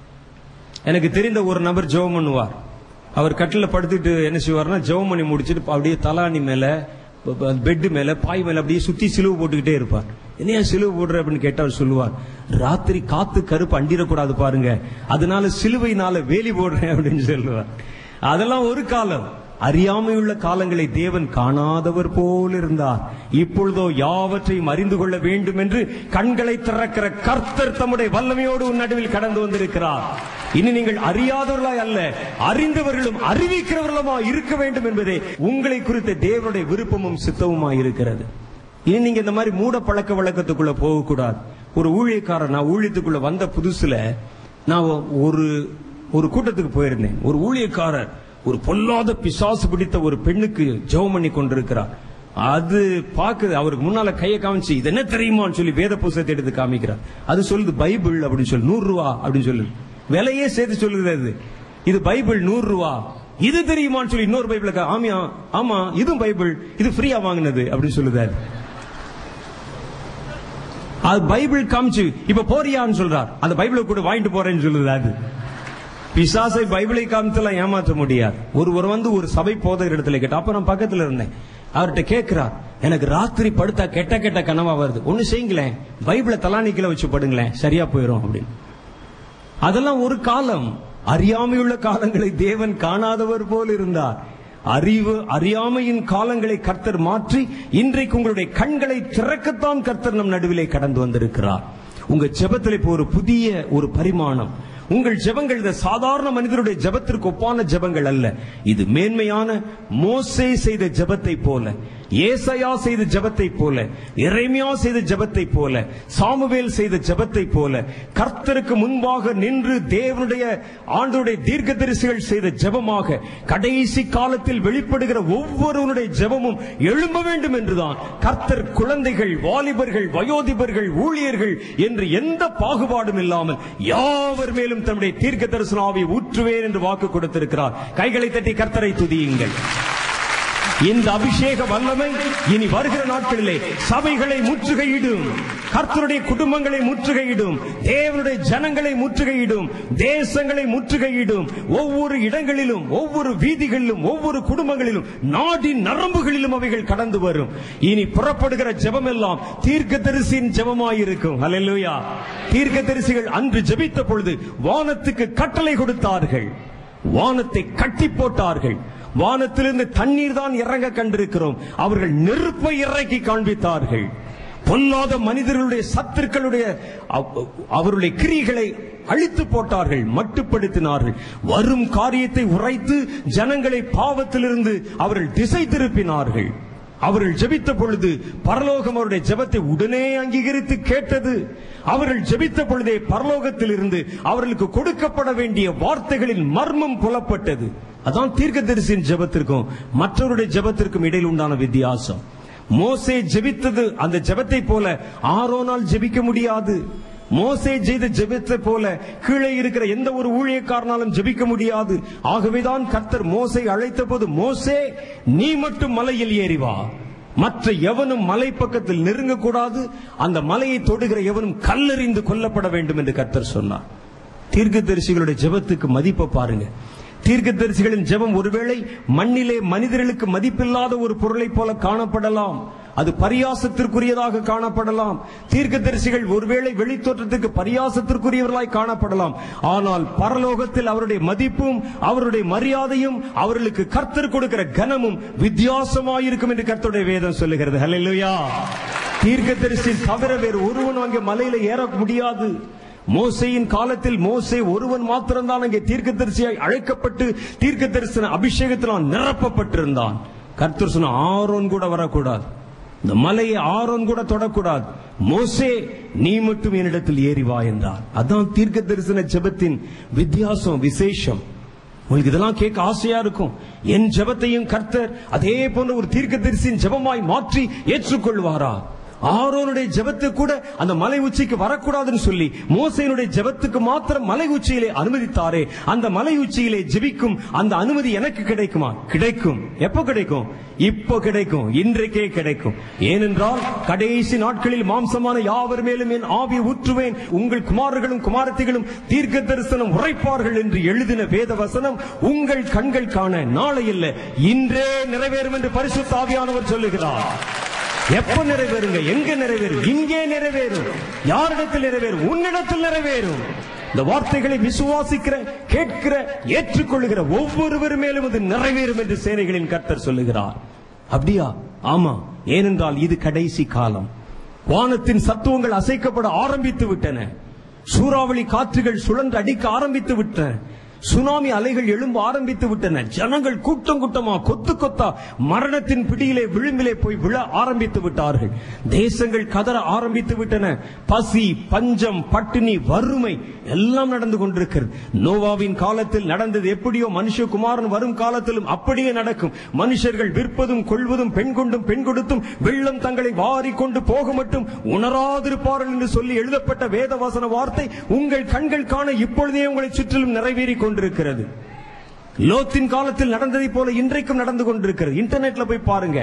எனக்கு தெரிந்த ஒரு நபர் ஜெபம் பண்ணுவார் அவர் கட்டில படுத்துட்டு என்ன செய்வார்னா ஜெபம் பண்ணி முடிச்சிட்டு அப்படியே தலாணி மேல பெட் மேல பாய் மேல அப்படியே சுத்தி சிலுவை போட்டுக்கிட்டே இருப்பார் என்னையா சிலுவை போடுற அப்படின்னு கேட்டா அவர் சொல்லுவார் ராத்திரி காத்து கருப்பு அண்டிடக்கூடாது பாருங்க அதனால சிலுவையினால வேலி போடுறேன் அப்படின்னு சொல்லுவார் அதெல்லாம் ஒரு காலம் அறியாமையுள்ள காலங்களை தேவன் காணாதவர் போல் இருந்தார் இப்பொழுதோ யாவற்றையும் அறிந்து கொள்ள வேண்டும் என்று கண்களை திறக்கிற கர்த்தர் தம்முடைய வல்லமையோடு உன் நடுவில் கடந்து வந்திருக்கிறார் இனி நீங்கள் அறியாதவர்களாய் அல்ல அறிந்தவர்களும் அறிவிக்கிறவர்களுமா இருக்க வேண்டும் என்பதே உங்களை குறித்த தேவனுடைய விருப்பமும் சித்தமுமாய் இருக்கிறது இனி நீங்க இந்த மாதிரி மூட பழக்க வழக்கத்துக்குள்ள போகக்கூடாது ஒரு ஊழியக்காரன் நான் ஊழியத்துக்குள்ள வந்த புதுசுல நான் ஒரு ஒரு கூட்டத்துக்கு போயிருந்தேன் ஒரு ஊழியக்காரர் ஒரு பொல்லாத பிசாசு பிடித்த ஒரு பெண்ணுக்கு ஜெபம் பண்ணி கொண்டிருக்கிறார் அது பாக்குது அவருக்கு முன்னால கையை காமிச்சு இது என்ன தெரியுமான்னு சொல்லி வேத புஸ்தகத்தை எடுத்து காமிக்கிறார் அது சொல்லுது பைபிள் அப்படின்னு சொல்லி நூறு ரூபா அப்படின்னு சொல்லுது விலையே சேர்த்து சொல்லுகிறது இது பைபிள் நூறு ரூபா இது தெரியுமான்னு சொல்லி இன்னொரு பைபிள் ஆமியா ஆமா இதுவும் பைபிள் இது ஃப்ரீயா வாங்கினது அப்படின்னு சொல்லுதாரு அது பைபிள் காமிச்சு இப்ப போறியான்னு சொல்றார் அந்த பைபிளை கூட வாங்கிட்டு போறேன்னு சொல்லுது அது பிசாசை பைபிளை காமித்தெல்லாம் ஏமாற்ற முடியாது ஒருவர் வந்து ஒரு சபை போதகர் இடத்துல கேட்ட அப்ப நான் பக்கத்துல இருந்தேன் அவர்கிட்ட கேட்கிறார் எனக்கு ராத்திரி படுத்தா கெட்ட கெட்ட கனவா வருது ஒண்ணு செய்யுங்களேன் பைபிளை தலானிக்கல வச்சு படுங்களேன் சரியா போயிடும் அப்படின்னு அதெல்லாம் ஒரு காலம் அறியாமையுள்ள காலங்களை தேவன் காணாதவர் போல் இருந்தார் அறிவு அறியாமையின் காலங்களை கர்த்தர் மாற்றி இன்றைக்கு உங்களுடைய கண்களை திறக்கத்தான் கர்த்தர் நம் நடுவிலே கடந்து வந்திருக்கிறார் உங்க ஜெபத்தில் இப்போ ஒரு புதிய ஒரு பரிமாணம் உங்கள் ஜெபங்கள் இந்த சாதாரண மனிதருடைய ஜெபத்திற்கு ஒப்பான ஜெபங்கள் அல்ல இது மேன்மையான மோசே செய்த ஜெபத்தை போல ஏசையா செய்த ஜெபத்தை போல எரேமியா செய்த ஜெபத்தை போல சாமுவேல் செய்த ஜெபத்தை போல கர்த்தருக்கு முன்பாக நின்று தேவனுடைய ஆண்டவருடைய தீர்க்கதரிசிகள் செய்த ஜெபமாக கடைசி காலத்தில் வெளிப்படுகிற ஒவ்வொருவருடைய ஜெபமும் எழும்ப வேண்டும் என்றுதான் கர்த்தர் குழந்தைகள் வாலிபர்கள் வயோதிபர்கள் ஊழியர்கள் என்று எந்த பாகுபாடும் இல்லாமல் யாவர் மேலும் தன்னுடைய தீர்க்க தரிசன ஆவியை ஊற்றுவேன் என்று வாக்கு கொடுத்திருக்கிறார் கைகளை தட்டி கர்த்தரை துதியுங்கள் இந்த அபிஷேக வல்லமை இனி வருகிற நாட்களிலே சபைகளை முற்றுகையிடும் கர்த்தருடைய குடும்பங்களை முற்றுகையிடும் தேவனுடைய ஜனங்களை முற்றுகையிடும் தேசங்களை முற்றுகையிடும் ஒவ்வொரு இடங்களிலும் ஒவ்வொரு வீதிகளிலும் ஒவ்வொரு குடும்பங்களிலும் நாடின் நரம்புகளிலும் அவைகள் கடந்து வரும் இனி புறப்படுகிற ஜெபம் எல்லாம் தீர்க்க தரிசியின் ஜெபமாயிருக்கும் ஹalleluya தீர்க்க தரிசிகள் அன்று ஜெபித்த பொழுது வானத்துக்கு கட்டளை கொடுத்தார்கள் வானத்தை கட்டி போட்டார்கள் வானத்திலிருந்து தண்ணீர் தான் இறங்க கண்டிருக்கிறோம் அவர்கள் நெருப்பை இறக்கி காண்பித்தார்கள் பொல்லாத மனிதர்களுடைய சத்துருக்களுடைய அவ- அவருடைய கிரிகளை அழித்து போட்டார்கள் மட்டுப்படுத்தினார்கள் வரும் காரியத்தை உரைத்து ஜனங்களை பாவத்திலிருந்து அவர்கள் திசை திருப்பினார்கள் அவர்கள் ஜெபித்த பொழுது பரலோகம் அவருடைய ஜெபத்தை உடனே அங்கீகரித்து கேட்டது அவர்கள் ஜெபித்த பொழுதே பரலோகத்தில் இருந்து அவர்களுக்கு கொடுக்கப்பட வேண்டிய வார்த்தைகளின் மர்மம் புலப்பட்டது அதான் தீர்க்கதரிசியின் ஜெபத்திற்கும் மற்றவருடைய ஜெபத்திற்கும் இடையில் உண்டான வித்தியாசம் மோசே ஜெபித்தது அந்த ஜெபத்தை போல ஆரோனால் ஜெபிக்க முடியாது மோசே செய்த ஜெபத்தை போல கீழே இருக்கிற எந்த ஒரு ஊழியக்காரனாலும் ஜெபிக்க முடியாது ஆகவேதான் கர்த்தர் மோசை அழைத்த போது மோசே நீ மட்டும் மலையில் ஏறி வா மற்ற எவனும் மலை பக்கத்தில் நெருங்கக்கூடாது அந்த மலையை தொடுகிற எவனும் கல்லெறிந்து கொல்லப்பட வேண்டும் என்று கர்த்தர் சொன்னார் தீர்க்கதரிசிகளுடைய ஜெபத்துக்கு மதிப்பை பாருங்க தீர்க்கதரிசிகளின் ஜெபம் ஒருவேளை மண்ணிலே மனிதர்களுக்கு மதிப்பில்லாத ஒரு பொருளைப் போல காணப்படலாம் அது பரியாசத்திற்குரியதாக காணப்படலாம் தீர்க்கதரிசிகள் ஒருவேளை வெளித்தோற்றத்துக்கு பரியாசத்திற்குரியவர்களாய் காணப்படலாம் ஆனால் பரலோகத்தில் அவருடைய மதிப்பும் அவருடைய மரியாதையும் அவர்களுக்கு கர்த்தர் கொடுக்கிற கனமும் வித்தியாசமாயிருக்கும் என்று கர்த்தருடைய வேதம் சொல்லுகிறது ஹalleluya தீர்க்கதரிசி தவிர வேறு ஒருவன் அங்கே மலையில ஏற முடியாது மோசையின் காலத்தில் மோசே ஒருவன் மாத்திரம்தான் அங்கே தீர்க்கதரிசியாய் அழைக்கப்பட்டு தீர்க்க தரிசன அபிஷேகத்தினால் நிரப்பப்பட்டிருந்தான் கர்த்தர் சொன்ன ஆரோன் கூட வரக்கூடாது இந்த மலையை ஆரோன் கூட தொடக்கூடாது மோசே நீ மட்டும் என்னிடத்தில் ஏறி வா என்றார் அதான் தீர்க்க தரிசன ஜெபத்தின் வித்தியாசம் விசேஷம் உங்களுக்கு இதெல்லாம் கேட்க ஆசையா இருக்கும் என் ஜெபத்தையும் கர்த்தர் அதே போன்ற ஒரு தீர்க்கதரிசியின் ஜெபமாய் மாற்றி ஏற்றுக்கொள்வாரா ஆரோனுடைய ஜெபத்தை கூட அந்த மலை உச்சிக்கு வரக்கூடாதுன்னு சொல்லி மோசையினுடைய ஜெபத்துக்கு மாத்திரம் மலை உச்சியிலே அனுமதித்தாரே அந்த மலை உச்சியிலே ஜெபிக்கும் அந்த அனுமதி எனக்கு கிடைக்குமா கிடைக்கும் எப்போ கிடைக்கும் இப்போ கிடைக்கும் இன்றைக்கே கிடைக்கும் ஏனென்றால் கடைசி நாட்களில் மாம்சமான யாவர் மேலும் என் ஆவி ஊற்றுவேன் உங்கள் குமாரர்களும் குமாரத்திகளும் தீர்க்க தரிசனம் உரைப்பார்கள் என்று எழுதின வேத வசனம் உங்கள் கண்கள் காண நாளை இல்லை இன்றே நிறைவேறும் என்று பரிசுத்த ஆவியானவர் சொல்லுகிறார் எப்ப நிறைவேறுங்க எங்க நிறைவேறும் இங்கே நிறைவேறும் யாரிடத்தில் நிறைவேறும் உன்னிடத்தில் நிறைவேறும் இந்த வார்த்தைகளை விசுவாசிக்கிற கேட்கிற ஏற்றுக்கொள்ளுகிற ஒவ்வொருவர் மேலும் அது நிறைவேறும் என்று சேனைகளின் கர்த்தர் சொல்லுகிறார் அப்படியா ஆமா ஏனென்றால் இது கடைசி காலம் வானத்தின் சத்துவங்கள் அசைக்கப்பட ஆரம்பித்து விட்டன சூறாவளி காற்றுகள் சுழன்று அடிக்க ஆரம்பித்து விட்டன சுனாமி அலைகள் எழும்ப ஆரம்பித்து விட்டன ஜனங்கள் கூட்டம் கூட்டமா கொத்து கொத்தா மரணத்தின் பிடியிலே விளிம்பிலே போய் விழ ஆரம்பித்து விட்டார்கள் தேசங்கள் கதற ஆரம்பித்து விட்டன பசி பஞ்சம் பட்டினி வறுமை எல்லாம் நடந்து கொண்டிருக்கிறது நோவாவின் காலத்தில் நடந்தது எப்படியோ மனுஷகுமாரன் வரும் காலத்திலும் அப்படியே நடக்கும் மனுஷர்கள் விற்பதும் கொள்வதும் பெண் கொண்டும் பெண் கொடுத்தும் வெள்ளம் தங்களை வாரி கொண்டு போக மட்டும் உணராதிருப்பார்கள் என்று சொல்லி எழுதப்பட்ட வேதவசன வார்த்தை உங்கள் கண்கள் காண இப்பொழுதே உங்களை சுற்றிலும் நிறைவேறி கொண்டிருக்கிறது லோத்தின் காலத்தில் நடந்ததை போல இன்றைக்கும் நடந்து கொண்டிருக்கிறது இன்டர்நெட்ல போய் பாருங்க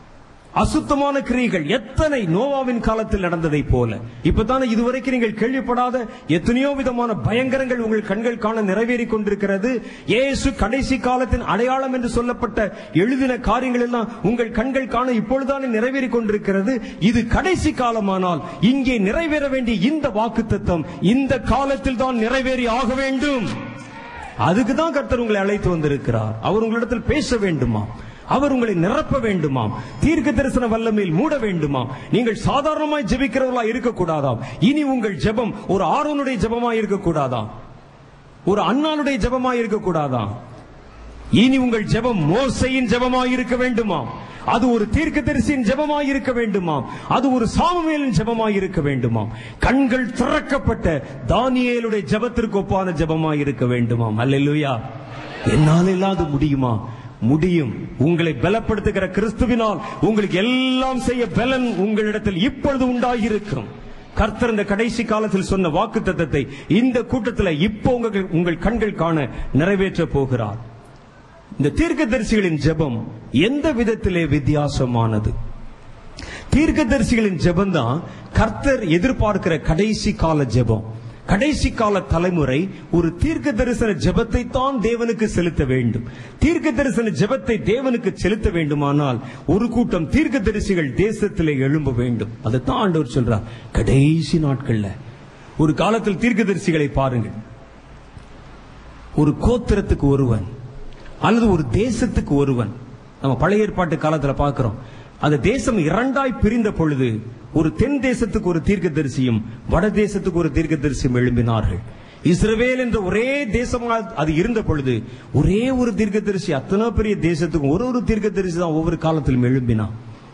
அசுத்தமான கிரியைகள் எத்தனை நோவாவின் காலத்தில் நடந்ததை போல இப்பதானே இதுவரைக்கும் நீங்கள் கேள்விப்படாத எத்தனையோ விதமான பயங்கரங்கள் உங்கள் கண்கள் காண நிறைவேறி கொண்டிருக்கிறது இயேசு கடைசி காலத்தின் அடையாளம் என்று சொல்லப்பட்ட எழுதின காரியங்கள் எல்லாம் உங்கள் கண்கள் காண இப்பொழுதானே நிறைவேறி கொண்டிருக்கிறது இது கடைசி காலமானால் இங்கே நிறைவேற வேண்டிய இந்த வாக்குத்தத்தம் இந்த காலத்தில் தான் நிறைவேறி ஆக வேண்டும் அதுக்கு தான் கர்த்தர் உங்களை அழைத்து வந்திருக்கிறார் அவர் உங்களிடத்தில் பேச வேண்டுமா அவர் உங்களை நிரப்ப வேண்டுமாம் தீர்க்க தரிசன வல்லமையில் மூட வேண்டுமாம் நீங்கள் சாதாரணமாய் ஜெபிக்கிறவர்களா இருக்கக்கூடாதாம் இனி உங்கள் ஜெபம் ஒரு ஆரோனுடைய ஜெபமாய் இருக்கக்கூடாதாம் ஒரு அண்ணானுடைய ஜெபமாய் இருக்கக்கூடாதாம் இனி உங்கள் ஜெபம் மோசையின் ஜெபமாய் இருக்க வேண்டுமாம் அது ஒரு தீர்க்கதரிசியின் ஜெபமாய் இருக்க வேண்டுமாம் அது ஒரு சாமுவேலின் ஜெபமாய் இருக்க வேண்டுமாம் கண்கள் திறக்கப்பட்ட தானியேலுடைய ஜெபத்திற்கு ஒப்பான ஜெபமாய் இருக்க வேண்டுமாம் அல்லேலூயா என்னால் இல்லாது முடியுமா முடியும் உங்களை பலப்படுத்துகிற கிறிஸ்துவினால் உங்களுக்கு எல்லாம் செய்ய பலன் உங்களிடத்தில் இப்பொழுது உண்டாயிருக்கும் கர்த்தர் இந்த கடைசி காலத்தில் சொன்ன வாக்கு தத்தத்தை இந்த கூட்டத்தில் இப்போ உங்கள் உங்கள் கண்கள் காண நிறைவேற்ற போகிறார் இந்த தீர்க்கதரிசிகளின் ஜெபம் எந்த விதத்திலே வித்தியாசமானது தீர்க்கதரிசிகளின் ஜெபம் தான் கர்த்தர் எதிர்பார்க்கிற கடைசி கால ஜெபம் கடைசி கால தலைமுறை ஒரு தீர்க்க தரிசன ஜெபத்தை தான் தேவனுக்கு செலுத்த வேண்டும் தீர்க்க தரிசன ஜெபத்தை தேவனுக்கு செலுத்த வேண்டுமானால் ஒரு கூட்டம் தீர்க்க தரிசிகள் தேசத்திலே எழும்ப வேண்டும் அதைத்தான் ஆண்டவர் சொல்றார் கடைசி நாட்கள்ல ஒரு காலத்தில் தீர்க்கதரிசிகளை பாருங்கள் ஒரு கோத்திரத்துக்கு ஒருவன் அல்லது ஒரு தேசத்துக்கு ஒருவன் நம்ம பழைய ஏற்பாட்டு காலத்துல பார்க்கிறோம் அந்த தேசம் இரண்டாய் பிரிந்த பொழுது ஒரு தென் தேசத்துக்கு ஒரு தீர்க்கதரிசியும் வட தேசத்துக்கு ஒரு தீர்க்கதரிசியும் எழும்பினார்கள் இஸ்ரவேல் என்ற ஒரே தேசமா அது இருந்த பொழுது ஒரே ஒரு தீர்க்கதரிசி அத்தனை பெரிய தேசத்துக்கும் ஒரு ஒரு தீர்க்கதரிசி தான் ஒவ்வொரு காலத்திலும் எழும்பினான்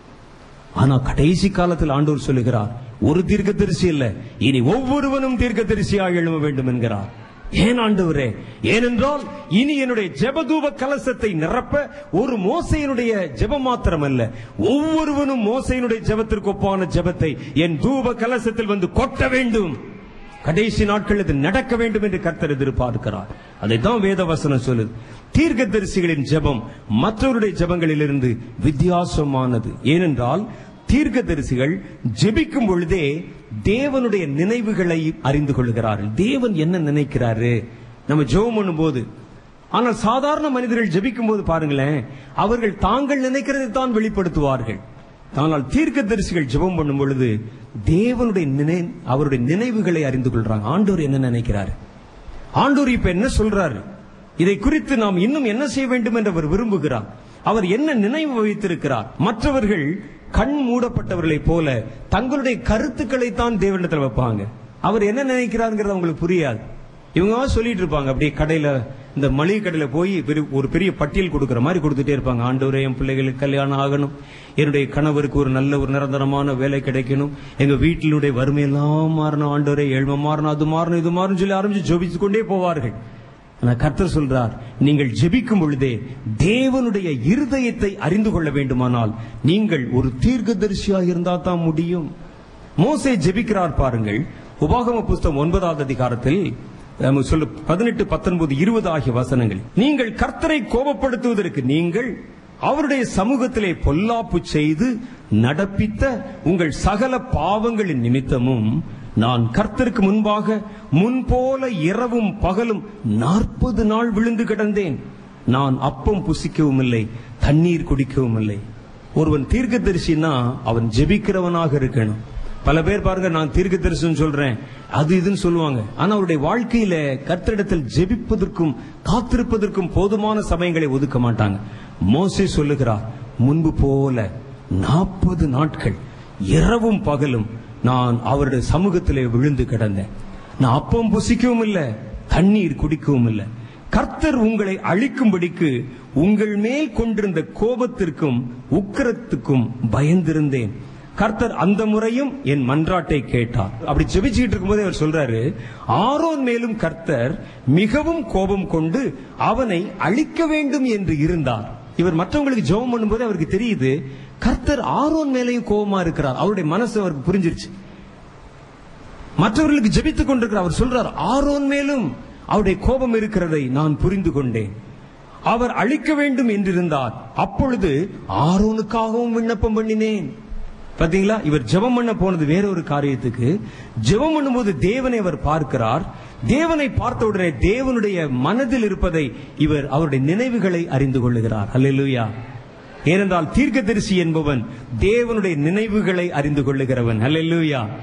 ஆனா கடைசி காலத்தில் ஆண்டவர் சொல்லுகிறார் ஒரு தீர்க்கதரிசி இல்ல இனி ஒவ்வொருவனும் தீர்க்கதரிசியாக எழும்ப வேண்டும் என்கிறார் ஏன் ஆண்டவரே ஏனென்றால் இனி என்னுடைய ஜெபதூப கலசத்தை நிரப்ப ஒரு மோசையினுடைய ஜெபம் மாத்திரம் அல்ல ஒவ்வொருவனும் மோசையினுடைய ஜெபத்திற்கு ஒப்பான ஜெபத்தை என் தூப கலசத்தில் வந்து கொட்ட வேண்டும் கடைசி நாட்கள் இது நடக்க வேண்டும் என்று கர்த்தர் எதிர்பார்க்கிறார் அதைத்தான் வேத வசனம் சொல்லுது தீர்க்கதரிசிகளின் ஜெபம் மற்றவருடைய ஜெபங்களிலிருந்து வித்தியாசமானது ஏனென்றால் தீர்க்கதரிசிகள் ஜெபிக்கும் பொழுதே தேவனுடைய நினைவுகளை அறிந்து கொள்கிறார்கள் தேவன் என்ன நினைக்கிறாரு நம்ம ஜெபம் பண்ணும்போது ஆனால் சாதாரண மனிதர்கள் ஜெபிக்கும் போது பாருங்களேன் அவர்கள் தாங்கள் நினைக்கிறதை தான் வெளிப்படுத்துவார்கள் ஆனால் தீர்க்கதரிசிகள் ஜெபம் பண்ணும் பொழுது தேவனுடைய நினை அவருடைய நினைவுகளை அறிந்து கொள்றாங்க ஆண்டவர் என்ன நினைக்கிறாரு ஆண்டவர் இப்ப என்ன சொல்றாரு இதை குறித்து நாம் இன்னும் என்ன செய்ய வேண்டும் என்று அவர் விரும்புகிறார் அவர் என்ன நினைவு வைத்திருக்கிறார் மற்றவர்கள் கண் மூடப்பட்டவர்களைப் போல தங்களுடைய கருத்துக்களை தான் தேவனிடத்தில் வைப்பாங்க அவர் என்ன நினைக்கிறாருங்கிறது அவங்களுக்கு புரியாது இவங்க சொல்லிட்டு இருப்பாங்க அப்படியே கடையில இந்த மளிகை கடையில போய் பெரிய- ஒரு பெரிய பட்டியல் கொடுக்கிற மாதிரி கொடுத்துட்டே இருப்பாங்க ஆண்டவரே என் பிள்ளைகளுக்கு கல்யாணம் ஆகணும் என்னுடைய கணவருக்கு ஒரு நல்ல ஒரு நிரந்தரமான வேலை கிடைக்கணும் எங்க வீட்டினுடைய வறுமையெல்லாம் மாறணும் ஆண்டவரே ஏழ்மை மாறணும் அது மாறணும் இது மாறணும் சொல்லி ஆரம்பிச்சு ஜெபிச்சு கொண்டே போவார்கள் ஆனா கர்த்தர் சொல்றார் நீங்கள் ஜெபிக்கும் பொழுதே தேவனுடைய இருதயத்தை அறிந்து கொள்ள வேண்டுமானால் நீங்கள் ஒரு தீர்க்கதரிசியா இருந்தா தான் முடியும் மோசே ஜெபிக்கிறார் பாருங்கள் உபாகம புஸ்தகம் ஒன்பதாவது அதிகாரத்தில் நம்ம சொல்லு பதினெட்டு பத்தொன்பது இருபது ஆகிய வசனங்கள் நீங்கள் கர்த்தரை கோபப்படுத்துவதற்கு நீங்கள் அவருடைய சமூகத்திலே பொல்லாப்பு செய்து நடப்பித்த உங்கள் சகல பாவங்களின் நிமித்தமும் நான் கர்த்தருக்கு முன்பாக முன்போல இரவும் பகலும் நாற்பது நாள் விழுந்து கிடந்தேன் நான் அப்பம் புசிக்கவும் இல்லை தண்ணீர் குடிக்கவும் இல்லை ஒருவன் தீர்க்கதரிசினா அவன் ஜெபிக்கிறவனாக இருக்கணும் பல பேர் பாருங்க நான் தீர்க்கதரிசனம் சொல்றேன் அது இதுன்னு சொல்லுவாங்க ஆனா அவருடைய வாழ்க்கையில கர்த்தரிடத்தில் ஜெபிப்பதற்கும் காத்திருப்பதற்கும் போதுமான சமயங்களை ஒதுக்க மாட்டாங்க மோசே சொல்லுகிறார் முன்பு போல நாற்பது நாட்கள் இரவும் பகலும் நான் அவருடைய சமூகத்திலே விழுந்து கிடந்தேன் நான் அப்பம் புசிக்கவும் இல்லை தண்ணீர் குடிக்கவும் இல்லை கர்த்தர் உங்களை அழிக்கும்படிக்கு உங்கள் மேல் கொண்டிருந்த கோபத்திற்கும் உக்கிரத்துக்கும் பயந்திருந்தேன் கர்த்தர் அந்த முறையும் என் மன்றாட்டை கேட்டார் அப்படி ஜெபிச்சுக்கிட்டு இருக்கும்போது அவர் சொல்றாரு ஆரோன் மேலும் கர்த்தர் மிகவும் கோபம் கொண்டு அவனை அழிக்க வேண்டும் என்று இருந்தார் இவர் மற்றவங்களுக்கு ஜெபம் பண்ணும்போது அவருக்கு தெரியுது கர்த்தர் ஆரோன் மேலேயும் கோபமா இருக்கிறார் அவருடைய மனசு அவருக்கு புரிஞ்சிருச்சு மற்றவர்களுக்கு ஜெபித்துக் கொண்டிருக்கிற அவர் சொல்றார் ஆரோன் மேலும் அவருடைய கோபம் இருக்கிறதை நான் புரிந்து கொண்டேன் அவர் அழிக்க வேண்டும் என்றிருந்தார் அப்பொழுது ஆரோனுக்காகவும் விண்ணப்பம் பண்ணினேன் பாத்தீங்களா இவர் ஜெபம் பண்ண போனது வேற ஒரு காரியத்துக்கு ஜெபம் பண்ணும்போது தேவனை அவர் பார்க்கிறார் தேவனை பார்த்த உடனே தேவனுடைய மனதில் இருப்பதை இவர் அவருடைய நினைவுகளை அறிந்து கொள்ளுகிறார் அல்லேலூயா ஏனென்றால் தீர்க்கதரிசி என்பவன் தேவனுடைய நினைவுகளை அறிந்து கொள்ளுகிறவன் அல்லேலூயா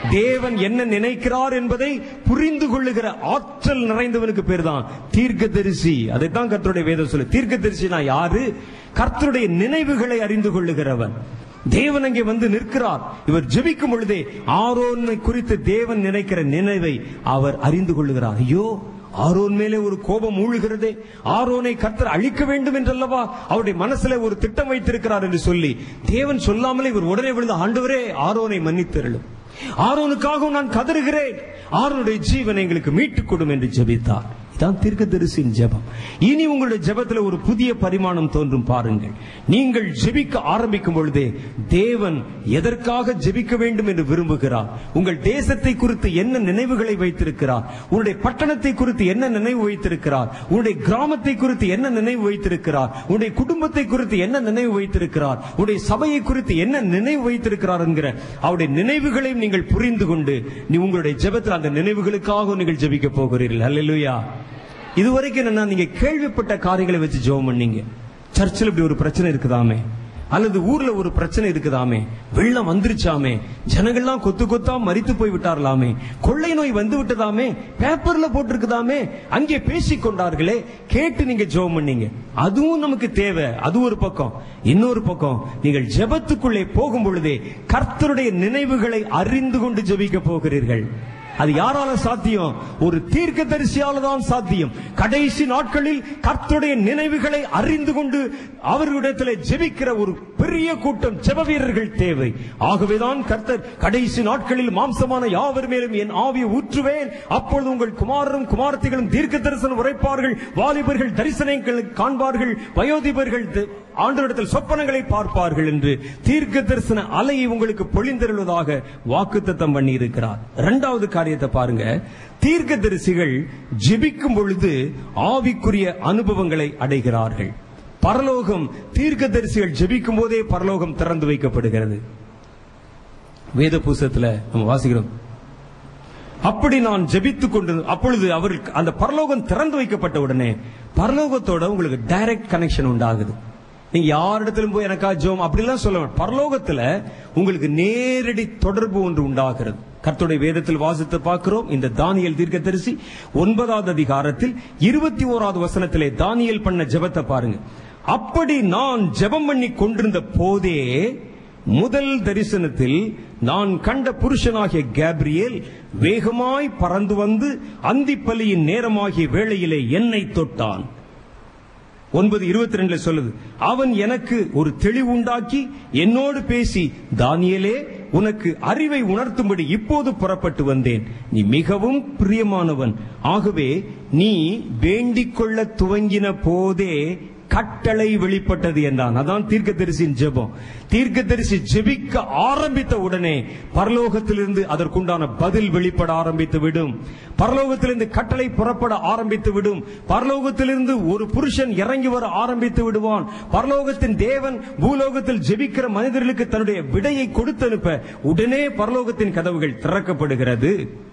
தேவன் என்ன நினைக்கிறார் என்பதை புரிந்து கொள்ளுகிற ஆற்றல் நிறைந்தவனுக்கு பேர் தான் தீர்க்கதரிசி அதைத்தான் கர்த்தருடைய வேதம் சொல்லு தீர்க்கதரிசினா யாரு கர்த்தருடைய நினைவுகளை அறிந்து கொள்ளுகிறவன் தேவன் அங்கே வந்து நிற்கிறார் இவர் ஜெபிக்கும் பொழுதே ஆரோனை குறித்து தேவன் நினைக்கிற நினைவை அவர் அறிந்து கொள்ளுகிறார் ஐயோ ஆரோன் மேலே ஒரு கோபம் ஊழுகிறதே ஆரோனை கர்த்தர் அழிக்க வேண்டும் என்றல்லவா அவருடைய மனசுல ஒரு திட்டம் வைத்திருக்கிறார் என்று சொல்லி தேவன் சொல்லாமலே இவர் உடனே விழுந்த ஆண்டவரே ஆரோனை மன்னித்தருளும் ஆரோனுக்காக நான் கதறுகிறேன் ஆரோனுடைய ஜீவனை எங்களுக்கு மீட்டுக் கொடும் என்று ஜெபித்தார் இதான் தீர்க்கதரிசியின் ஜெபம் இனி உங்களுடைய ஜெபத்துல ஒரு புதிய பரிமாணம் தோன்றும் பாருங்கள் நீங்கள் ஜெபிக்க ஆரம்பிக்கும் பொழுதே தேவன் எதற்காக ஜெபிக்க வேண்டும் என்று விரும்புகிறார் உங்கள் தேசத்தை குறித்து என்ன நினைவுகளை வைத்திருக்கிறார் உங்களுடைய பட்டணத்தை குறித்து என்ன நினைவு வைத்திருக்கிறார் உங்களுடைய கிராமத்தை குறித்து என்ன நினைவு வைத்திருக்கிறார் உங்களுடைய குடும்பத்தை குறித்து என்ன நினைவு வைத்திருக்கிறார் உங்களுடைய சபையை குறித்து என்ன நினைவு வைத்திருக்கிறார் என்கிற அவருடைய நினைவுகளையும் நீங்கள் புரிந்து கொண்டு நீ உங்களுடைய ஜெபத்தில் அந்த நினைவுகளுக்காக நீங்கள் ஜெபிக்க போகிறீர்கள் அல்லேலூயா இதுவரைக்கும் என்னன்னா நீங்க கேள்விப்பட்ட காரியங்களை வச்சு ஜெபம் பண்ணீங்க சர்ச்சில் இப்படி ஒரு பிரச்சனை இருக்குதாமே அல்லது ஊர்ல ஒரு பிரச்சனை இருக்குதாமே வெள்ளம் வந்துருச்சாமே ஜனங்கள்லாம் கொத்து கொத்தா மரித்து போய் விட்டார்களாமே கொள்ளை நோய் வந்து விட்டதாமே பேப்பர்ல போட்டிருக்குதாமே அங்கே பேசிக் கொண்டார்களே கேட்டு நீங்க ஜெபம் பண்ணீங்க அதுவும் நமக்கு தேவை அது ஒரு பக்கம் இன்னொரு பக்கம் நீங்கள் ஜெபத்துக்குள்ளே போகும் பொழுதே கர்த்தருடைய நினைவுகளை அறிந்து கொண்டு ஜெபிக்க போகிறீர்கள் அது யாரால சாத்தியம் ஒரு தீர்க்கதரிசியால தான் சாத்தியம் கடைசி நாட்களில் கர்த்தருடைய நினைவுகளை அறிந்து கொண்டு அவர்களிடத்தில் ஜெபிக்கிற ஒரு பெரிய கூட்டம் ஜெப வீரர்கள் தேவை ஆகவேதான் கர்த்தர் கடைசி நாட்களில் மாம்சமான யாவர் மேலும் என் ஆவியை ஊற்றுவேன் அப்பொழுது உங்கள் குமாரரும் குமாரத்திகளும் தீர்க்க தரிசனம் உரைப்பார்கள் வாலிபர்கள் தரிசனங்களை காண்பார்கள் வயோதிபர்கள் த- ஆண்டவரிடத்தில் சொப்பனங்களை பார்ப்பார்கள் என்று தீர்க்க தரிசன அலையை உங்களுக்கு பொழிந்தருள்வதாக வாக்குத்தத்தம் பண்ணி இருக்கிறார் இரண்டாவது காரியத்தை பாருங்க தீர்க்க தரிசிகள் ஜெபிக்கும் பொழுது ஆவிக்குரிய அனுபவங்களை அடைகிறார்கள் பரலோகம் தீர்க்க தரிசிகள் ஜெபிக்கும் போதே பரலோகம் திறந்து வைக்கப்படுகிறது வேத புஸ்தகத்துல நம்ம வாசிக்கிறோம் அப்படி நான் ஜெபித்துக் கொண்டு அப்பொழுது அவருக்கு அந்த பரலோகம் திறந்து வைக்கப்பட்ட உடனே பரலோகத்தோட உங்களுக்கு டைரக்ட் கனெக்ஷன் உண்டாகுது நீங்க யாரிடத்திலும் போய் எனக்கா ஜோம் அப்படிலாம் சொல்ல வேண்டாம். பரலோகத்துல உங்களுக்கு நேரடி தொடர்பு ஒன்று உண்டாகிறது கர்த்தருடைய வேதத்தில் வாசித்து பார்க்கிறோம் இந்த தானியல் தீர்க்கதரிசி ஒன்பதாவது அதிகாரத்தில் இருபத்தி ஓராவது வசனத்திலே தானியல் பண்ண ஜெபத்தை பாருங்க அப்படி நான் ஜெபம் பண்ணி கொண்டிருந்த போதே முதல் தரிசனத்தில் நான் கண்ட புருஷனாகிய கேப்ரியேல் வேகமாய் பறந்து வந்து அந்திப்பலியின் நேரமாகிய வேளையிலே என்னை தொட்டான் ஒன்பது இருபத்தி ரெண்டுல சொல்லுது அவன் எனக்கு ஒரு தெளிவு உண்டாக்கி என்னோடு பேசி தானியேலே உனக்கு அறிவை உணர்த்தும்படி இப்போது புறப்பட்டு வந்தேன் நீ மிகவும் பிரியமானவன் ஆகவே நீ வேண்டிக் கொள்ள துவங்கின போதே கட்டளை வெளிப்பட்டது என்றான் அதான் தீர்க்கதரிசியின் ஜெபம் தீர்க்கதரிசி ஜெபிக்க ஆரம்பித்த உடனே பரலோகத்திலிருந்து அதற்குண்டான பதில் வெளிப்பட ஆரம்பித்து விடும் பரலோகத்திலிருந்து கட்டளை புறப்பட ஆரம்பித்து விடும் பரலோகத்திலிருந்து ஒரு புருஷன் இறங்கி வர ஆரம்பித்து விடுவான் பரலோகத்தின் தேவன் பூலோகத்தில் ஜெபிக்கிற மனிதர்களுக்கு தன்னுடைய விடையை கொடுத்தனுப்ப உடனே பரலோகத்தின் கதவுகள் திறக்கப்படுகிறது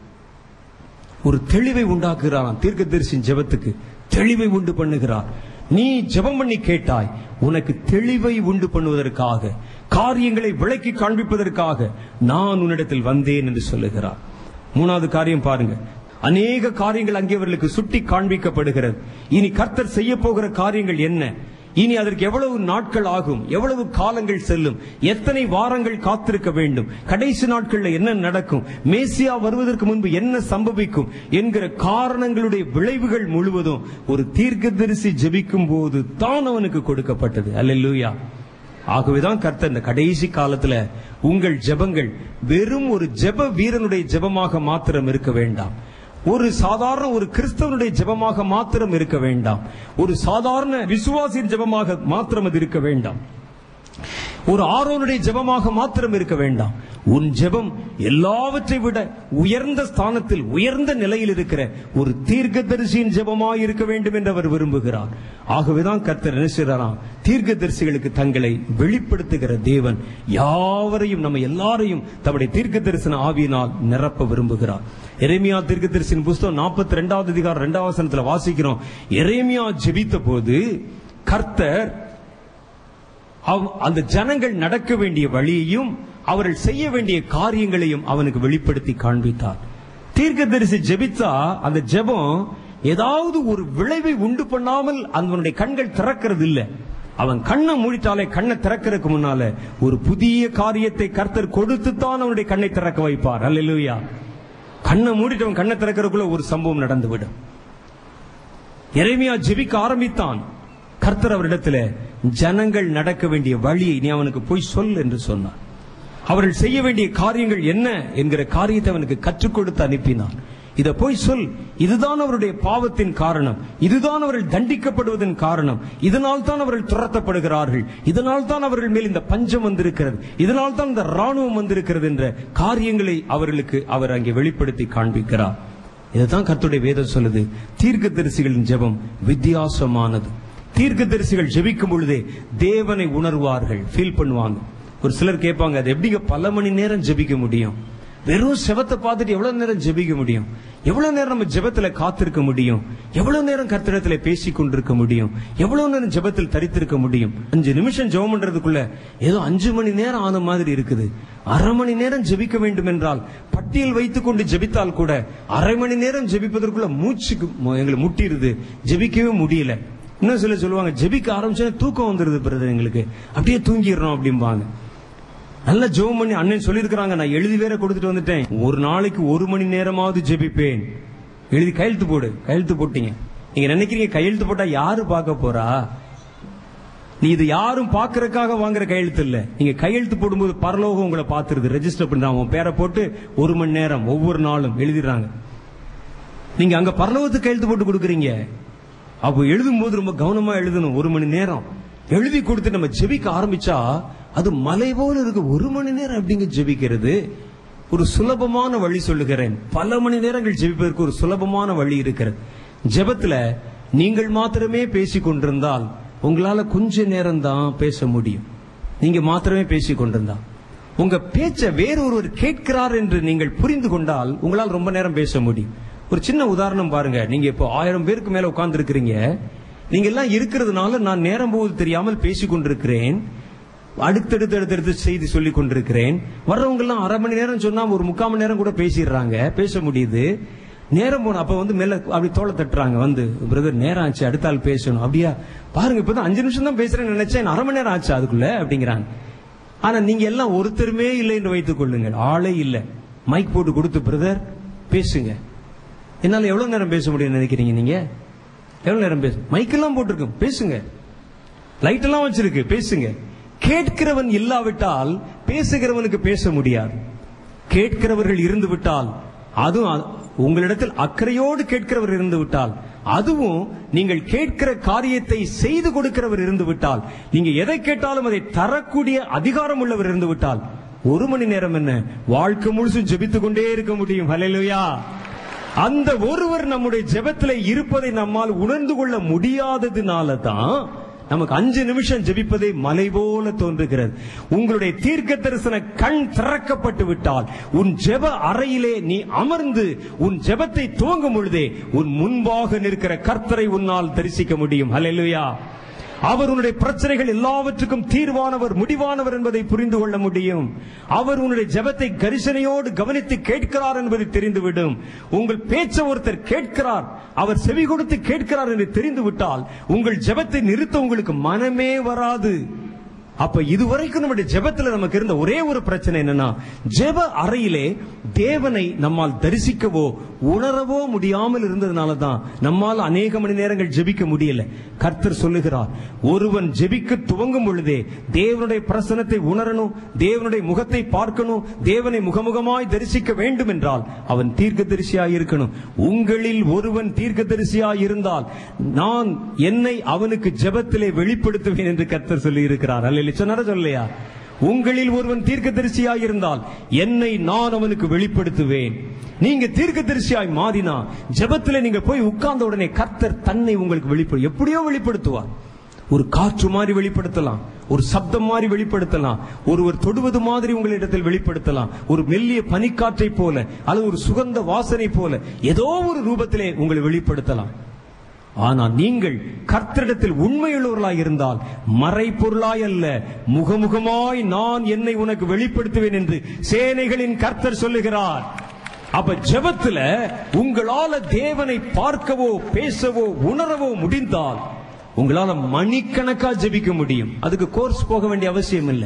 ஒரு தெளிவை உண்டாக்குகிறான் தீர்க்கதரிசியின் ஜெபத்துக்கு தெளிவை உண்டு பண்ணுகிறார் நீ ஜெபம் பண்ணி கேட்டாய் உனக்கு தெளிவை உண்டு பண்ணுவதற்காக காரியங்களை விளக்கி காண்பிப்பதற்காக நான் உன்னிடத்தில் வந்தேன் என்று சொல்லுகிறார் மூணாவது காரியம் பாருங்க அநேக காரியங்கள் அங்கே அவர்களுக்கு சுட்டி காண்பிக்கப்படுகிறது இனி கர்த்தர் செய்ய போகிற காரியங்கள் என்ன இனி அதற்கு எவ்வளவு நாட்கள் ஆகும் எவ்வளவு காலங்கள் செல்லும் எத்தனை வாரங்கள் காத்திருக்க வேண்டும் கடைசி நாட்கள்ல என்ன நடக்கும் மேசியா வருவதற்கு முன்பு என்ன சம்பவிக்கும் என்கிற காரணங்களுடைய விளைவுகள் முழுவதும் ஒரு தீர்க்கதரிசி ஜெபிக்கும் போது தான் அவனுக்கு கொடுக்கப்பட்டது அல்லேலூயா ஆகவேதான் கர்த்தர் இந்த கடைசி காலத்துல உங்கள் ஜெபங்கள் வெறும் ஒரு ஜெப வீரனுடைய ஜெபமாக மாத்திரம் இருக்க வேண்டாம் ஒரு சாதாரண ஒரு கிறிஸ்தவனுடைய ஜெபமாக மாத்திரம் இருக்க வேண்டாம் ஒரு சாதாரண விசுவாசியின் ஜெபமாக மாத்திரம் அது இருக்க வேண்டாம் ஒரு ஆரோனுடைய ஜெபமாக மாத்திரம் இருக்க வேண்டாம் உன் ஜெபம் எல்லாவற்றை விட உயர்ந்த ஸ்தானத்தில் உயர்ந்த நிலையில் இருக்கிற ஒரு தீர்க்கதரிசியின் ஜெபமாய் இருக்க வேண்டும் என்று அவர் விரும்புகிறார் ஆகவேதான் கர்த்தர் என்ன செய்கிறாராம் தீர்க்கதரிசிகளுக்கு தங்களை வெளிப்படுத்துகிற தேவன் யாவரையும் நம்ம எல்லாரையும் தம்முடைய தீர்க்க தரிசன ஆவியினால் நிரப்ப விரும்புகிறார் எரேமியா தீர்க்கதரிசியின் புஸ்தகம் நாற்பத்தி ரெண்டாவது அதிகாரம் இரண்டாவது வசனத்துல வாசிக்கிறோம் எரேமியா ஜெபித்த போது கர்த்தர் அவ்- அந்த ஜனங்கள் நடக்க வேண்டிய வழியையும் அவர்கள் செய்ய வேண்டிய காரியங்களையும் அவனுக்கு வெளிப்படுத்தி காண்பித்தார் தீர்க்கதரிசி ஜெபித்தா அந்த ஜெபம் ஏதாவது ஒரு விளைவை உண்டு பண்ணாமல் அவனுடைய கண்கள் திறக்கிறது இல்ல அவன் கண்ணை மூடிட்டாலே கண்ணை திறக்கிறதுக்கு முன்னால ஒரு புதிய காரியத்தை கர்த்தர் கொடுத்து தான் அவனுடைய கண்ணை திறக்க வைப்பார் அல்லேலூயா கண்ணை மூடிட்டு அவன் கண்ணை திறக்கிறதுக்குள்ள ஒரு சம்பவம் நடந்துவிடும் எரேமியா ஜெபிக்க ஆரம்பித்தான் கர்த்தர் அவரிடத்துல ஜனங்கள் நடக்க வேண்டிய வழியை நீ அவனுக்கு போய் சொல் என்று சொன்னார் அவர்கள் செய்ய வேண்டிய காரியங்கள் என்ன என்கிற காரியத்தை அவனுக்கு கற்றுக் கொடுத்து அனுப்பினான் இத போய் சொல் இதுதான் அவருடைய பாவத்தின் காரணம் இதுதான் அவர்கள் தண்டிக்கப்படுவதன் காரணம் இதனால் தான் அவர்கள் துரத்தப்படுகிறார்கள் இதனால் தான் அவர்கள் மேல் இந்த பஞ்சம் வந்திருக்கிறது இதனால் தான் இந்த ராணுவம் வந்திருக்கிறது என்ற காரியங்களை அவர்களுக்கு அவர் அங்கே வெளிப்படுத்தி காண்பிக்கிறார் இதுதான் கர்த்தருடைய வேதம் சொல்லுது தீர்க்கதரிசிகளின் ஜெபம் வித்தியாசமானது தீர்க்கதரிசிகள் ஜெபிக்கும் பொழுதே தேவனை உணர்வார்கள் ஃபீல் பண்ணுவாங்க ஒரு சிலர் கேட்பாங்க அது எப்படிங்க பல மணி நேரம் ஜெபிக்க முடியும் வெறும் செவத்தை பார்த்துட்டு எவ்வளவு நேரம் ஜெபிக்க முடியும் எவ்வளவு நேரம் நம்ம ஜெபத்துல காத்திருக்க முடியும் எவ்வளவு நேரம் கர்த்தரத்துல பேசி கொண்டிருக்க முடியும் எவ்வளவு நேரம் ஜெபத்தில் தரித்திருக்க முடியும் அஞ்சு நிமிஷம் ஜெபம் பண்றதுக்குள்ள ஏதோ அஞ்சு மணி நேரம் ஆன மாதிரி இருக்குது அரை மணி நேரம் ஜெபிக்க வேண்டும் என்றால் பட்டியல் வைத்துக் கொண்டு ஜெபித்தால் கூட அரை மணி நேரம் ஜெபிப்பதற்குள்ள மூச்சுக்கு மு- எங்களுக்கு முட்டிடுது ஜெபிக்கவே முடியல இன்னும் சில சொல்லுவாங்க ஜெபிக்க ஆரம்பிச்சா தூக்கம் வந்துருது பிரதர் எங்களுக்கு அப்படியே தூங்கிடுறோம் அப்படிம்பாங்க நல்ல ஜெபம் பண்ணி அண்ணன் சொல்லியிருக்கிறாங்க நான் எழுதி வேற கொடுத்துட்டு வந்துட்டேன் ஒரு நாளைக்கு ஒரு மணி நேரமாவது ஜெபிப்பேன் எழுதி கையெழுத்து போடு கையெழுத்து போட்டீங்க நீங்க நினைக்கிறீங்க கையெழுத்து போட்டா யாரு பார்க்க போறா நீ இது யாரும் பாக்குறதுக்காக வாங்குற கையெழுத்து இல்ல நீங்க கையெழுத்து போடும்போது பரலோகம் உங்களை பாத்துருது ரெஜிஸ்டர் பண்றாங்க உன் பேரை போட்டு ஒரு மணி நேரம் ஒவ்வொரு நாளும் எழுதிடுறாங்க நீங்க அங்க பரலோகத்துக்கு கையெழுத்து போட்டு கொடுக்குறீங்க அப்போ எழுதும் போது ரொம்ப கவனமா எழுதணும் ஒரு மணி நேரம் எழுதி கொடுத்து நம்ம ஜெபிக்க ஆரம்பிச்சா அது மலை போல இருக்கு ஒரு மணி நேரம் எப்படிங்க ஜெபிக்கிறது ஒரு சுலபமான வழி சொல்லுகிறேன் பல மணி நேரங்கள் ஜெபிப்பதற்கு ஒரு சுலபமான வழி இருக்கிறது ஜெபத்துல நீங்கள் மாத்திரமே பேசிக் கொண்டிருந்தால் உங்களால கொஞ்ச நேரம் தான் பேச முடியும் நீங்க மாத்திரமே பேசிக் கொண்டிருந்தா உங்க பேச்ச வேறொருவர் கேட்கிறார் என்று நீங்கள் புரிந்து கொண்டால் உங்களால் ரொம்ப நேரம் பேச முடியும் ஒரு சின்ன உதாரணம் பாருங்க நீங்க இப்போ ஆயிரம் பேருக்கு மேல உட்கார்ந்து இருக்கிறீங்க நீங்க எல்லாம் இருக்கிறதுனால நான் நேரம் போவது தெரியாமல் பேசிக் கொண்டிருக்கிறேன் அடுத்தடுத்து அடுத்தடுத்து செய்தி சொல்லிக் கொண்டிருக்கிறேன் வர்றவங்க எல்லாம் அரை மணி நேரம் சொன்னா ஒரு முக்கால் மணி நேரம் கூட பேசிடுறாங்க பேச முடியுது நேரம் போன அப்ப வந்து மேல அப்படி தோலை தட்டுறாங்க வந்து பிரதர் நேரம் ஆச்சு அடுத்த ஆள் பேசணும் அப்படியா பாருங்க இப்பதான் அஞ்சு நிமிஷம் தான் பேசுறேன்னு நினைச்சேன் அரை மணி நேரம் ஆச்சு அதுக்குள்ள அப்படிங்கிறாங்க ஆனா நீங்க எல்லாம் ஒருத்தருமே இல்லை என்று வைத்துக் கொள்ளுங்கள் ஆளே இல்ல மைக் போட்டு கொடுத்து பிரதர் பேசுங்க என்னால எவ்வளவு நேரம் பேச முடியும்னு நினைக்கிறீங்க நீங்க எவ்வளவு நேரம் பேச மைக்கெல்லாம் போட்டிருக்கு பேசுங்க லைட் எல்லாம் வச்சிருக்கு பேசுங்க கேட்கிறவன் இல்லாவிட்டால் பேசுகிறவனுக்கு பேச முடியாது கேட்கிறவர்கள் இருந்து விட்டால் அதுவும் அ- உங்களிடத்தில் அக்கறையோடு கேட்கிறவர் இருந்து விட்டால் அதுவும் நீங்கள் கேட்கிற காரியத்தை செய்து கொடுக்கிறவர் இருந்து விட்டால் நீங்க எதை கேட்டாலும் அதை தரக்கூடிய அதிகாரம் உள்ளவர் இருந்து விட்டால் ஒரு மணி நேரம் என்ன வாழ்க்கை முழுசும் ஜெபித்துக் கொண்டே இருக்க முடியும் ஹalleluya அந்த ஒருவர் நம்முடைய ஜெபத்திலே இருப்பதை நம்மால் உணர்ந்து கொள்ள முடியாததுனால தான் நமக்கு அஞ்சு நிமிஷம் ஜெபிப்பதே மலை போல தோன்றுகிறது உங்களுடைய தீர்க்க தரிசன கண் திறக்கப்பட்டு விட்டால் உன் ஜெப அறையிலே நீ அமர்ந்து உன் ஜெபத்தை துவங்கும் பொழுதே உன் முன்பாக நிற்கிற கர்த்தரை உன்னால் தரிசிக்க முடியும் ஹalleluya அவர் உன்னுடைய பிரச்சனைகள் எல்லாவற்றுக்கும் தீர்வானவர் முடிவானவர் என்பதை புரிந்து கொள்ள முடியும் அவர் உன்னுடைய ஜெபத்தை கரிசனையோடு கவனித்து கேட்கிறார் என்பதை தெரிந்துவிடும் உங்கள் பேச்ச ஒருத்தர் கேட்கிறார் அவர் செவி கொடுத்து கேட்கிறார் என்று தெரிந்துவிட்டால் உங்கள் ஜெபத்தை நிறுத்த உங்களுக்கு மனமே வராது அப்ப இதுவரைக்கும் நம்முடைய ஜெபத்துல நமக்கு இருந்த ஒரே ஒரு பிரச்சனை என்னன்னா ஜெப அறையிலே தேவனை நம்மால் தரிசிக்கவோ உணரவோ முடியாமல் இருந்ததுனால தான் நம்மால் அநேக மணி நேரங்கள் ஜெபிக்க முடியல கர்த்தர் சொல்லுகிறார் ஒருவன் ஜெபிக்க துவங்கும் பொழுதே தேவனுடைய பிரசனத்தை உணரணும் தேவனுடைய முகத்தை பார்க்கணும் தேவனை முகமுகமாய் தரிசிக்க வேண்டும் என்றால் அவன் தீர்க்கதரிசியாய் இருக்கணும் உங்களில் ஒருவன் தீர்க்கதரிசியாய் இருந்தால் நான் என்னை அவனுக்கு ஜெபத்திலே வெளிப்படுத்துவேன் என்று கர்த்தர் சொல்லி இருக்கிறார் அல்ல சொன்னாரா சொல்லலையா உங்களில் ஒருவன் தீர்க்கதரிசியாய் இருந்தால் என்னை நான் அவனுக்கு வெளிப்படுத்துவேன் நீங்க தீர்க்கதரிசியாய் மாறினா ஜெபத்திலே நீங்க போய் உட்கார்ந்த உடனே கர்த்தர் தன்னை உங்களுக்கு வெளிப்படு எப்படியோ வெளிப்படுத்துவார் ஒரு காற்று மாதிரி வெளிப்படுத்தலாம் ஒரு சப்தம் மாதிரி வெளிப்படுத்தலாம் ஒருவர் தொடுவது மாதிரி உங்களிடத்தில் வெளிப்படுத்தலாம் ஒரு மெல்லிய பனிக்காற்றை போல அல்லது ஒரு சுகந்த வாசனை போல ஏதோ ஒரு ரூபத்திலே உங்களை வெளிப்படுத்தலாம் ஆனா நீங்கள் கர்த்தரிடத்தில் உண்மையுள்ளவர்களாய் இருந்தால் மறைப்பொருளாய் அல்ல முகமுகமாய் நான் என்னை உனக்கு வெளிப்படுத்துவேன் என்று சேனைகளின் கர்த்தர் சொல்லுகிறார் அப்ப ஜெபத்துல உங்களால தேவனை பார்க்கவோ பேசவோ உணரவோ முடிந்தால் உங்களால மணிக்கணக்கா ஜெபிக்க முடியும் அதுக்கு கோர்ஸ் போக வேண்டிய அவசியம் இல்லை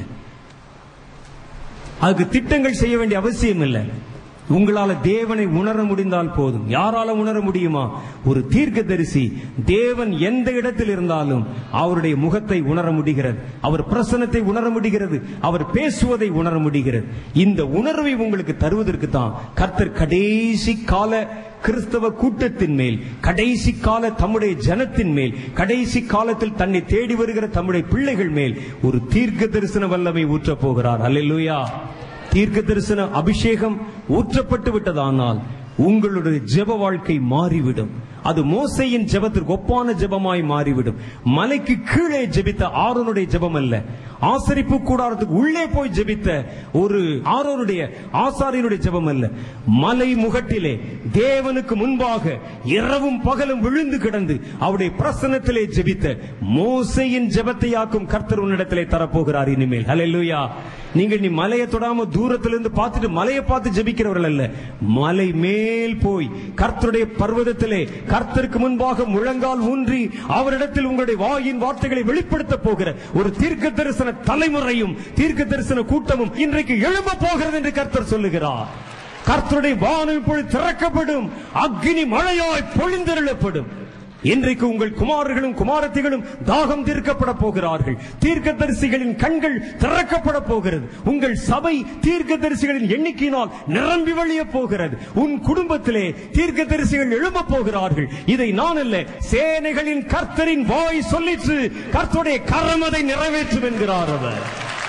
அதுக்கு திட்டங்கள் செய்ய வேண்டிய அவசியம் இல்லை உங்களால தேவனை உணர முடிந்தால் போதும் யாரால உணர முடியுமா ஒரு தீர்க்கதரிசி தேவன் எந்த இடத்தில் இருந்தாலும் அவருடைய முகத்தை உணர முடிகிறது அவர் பிரசனத்தை உணர முடிகிறது அவர் பேசுவதை உணர முடிகிறது இந்த உணர்வை உங்களுக்கு தருவதற்கு தான் கர்த்தர் கடைசி கால கிறிஸ்தவ கூட்டத்தின் மேல் கடைசி கால தம்முடைய ஜனத்தின் மேல் கடைசி காலத்தில் தன்னை தேடி வருகிற தம்முடைய பிள்ளைகள் மேல் ஒரு தீர்க்க தரிசன வல்லமை ஊற்றப் போகிறார் அல்லேலூயா தீர்க்க தரிசன அபிஷேகம் ஊற்றப்பட்டு விட்டதானால் உங்களுடைய ஜெப வாழ்க்கை மாறிவிடும் அது மோசையின் ஜெபத்திற்கு ஒப்பான ஜெபமாய் மாறிவிடும் மலைக்கு கீழே ஜெபித்த ஆரோனுடைய ஜெபம் அல்ல ஆசரிப்பு கூடாரத்துக்கு உள்ளே போய் ஜெபித்த ஒரு ஆரோனுடைய ஆசாரியனுடைய ஜெபம் அல்ல மலை முகட்டிலே தேவனுக்கு முன்பாக இரவும் பகலும் விழுந்து கிடந்து அவருடைய பிரசன்னத்திலே ஜெபித்த மோசையின் ஜெபத்தையாக்கும் கர்த்தர் உன்னிடத்திலே தரப்போகிறார் இனிமேல் ஹalleluya நீங்கள் நீ மலையை தொடாம தூரத்திலிருந்து பார்த்துட்டு மலையை பார்த்து ஜெபிக்கிறவர்கள் அல்ல மலை மேல் போய் கர்த்தருடைய பர்வதத்திலே கர்த்தருக்கு முன்பாக முழங்கால் ஊன்றி அவரிடத்தில் உங்களுடைய வாயின் வார்த்தைகளை வெளிப்படுத்த போகிற ஒரு தீர்க்க தரிசன தலைமுறையும் தீர்க்க தரிசன கூட்டமும் இன்றைக்கு எழும்ப போகிறது என்று கர்த்தர் சொல்லுகிறார் கர்த்தருடைய வானம் இப்பொழுது திறக்கப்படும் அக்னி மழையாய் பொழிந்தருளப்படும் இன்றைக்கு உங்கள் குமாரர்களும் குமாரத்திகளும் தாகம் தீர்க்கப்பட போகிறார்கள் தீர்க்கதரிசிகளின் கண்கள் திறக்கப்பட போகிறது உங்கள் சபை தீர்க்கதரிசிகளின் எண்ணிக்கையினால் நிரம்பி வழிய போகிறது உன் குடும்பத்திலே தீர்க்கதரிசிகள் எழும்ப போகிறார்கள் இதை நான் அல்ல சேனைகளின் கர்த்தரின் வாய் சொல்லிற்று கர்த்தருடைய கரம் அதை நிறைவேற்றும் என்கிறார் அவர்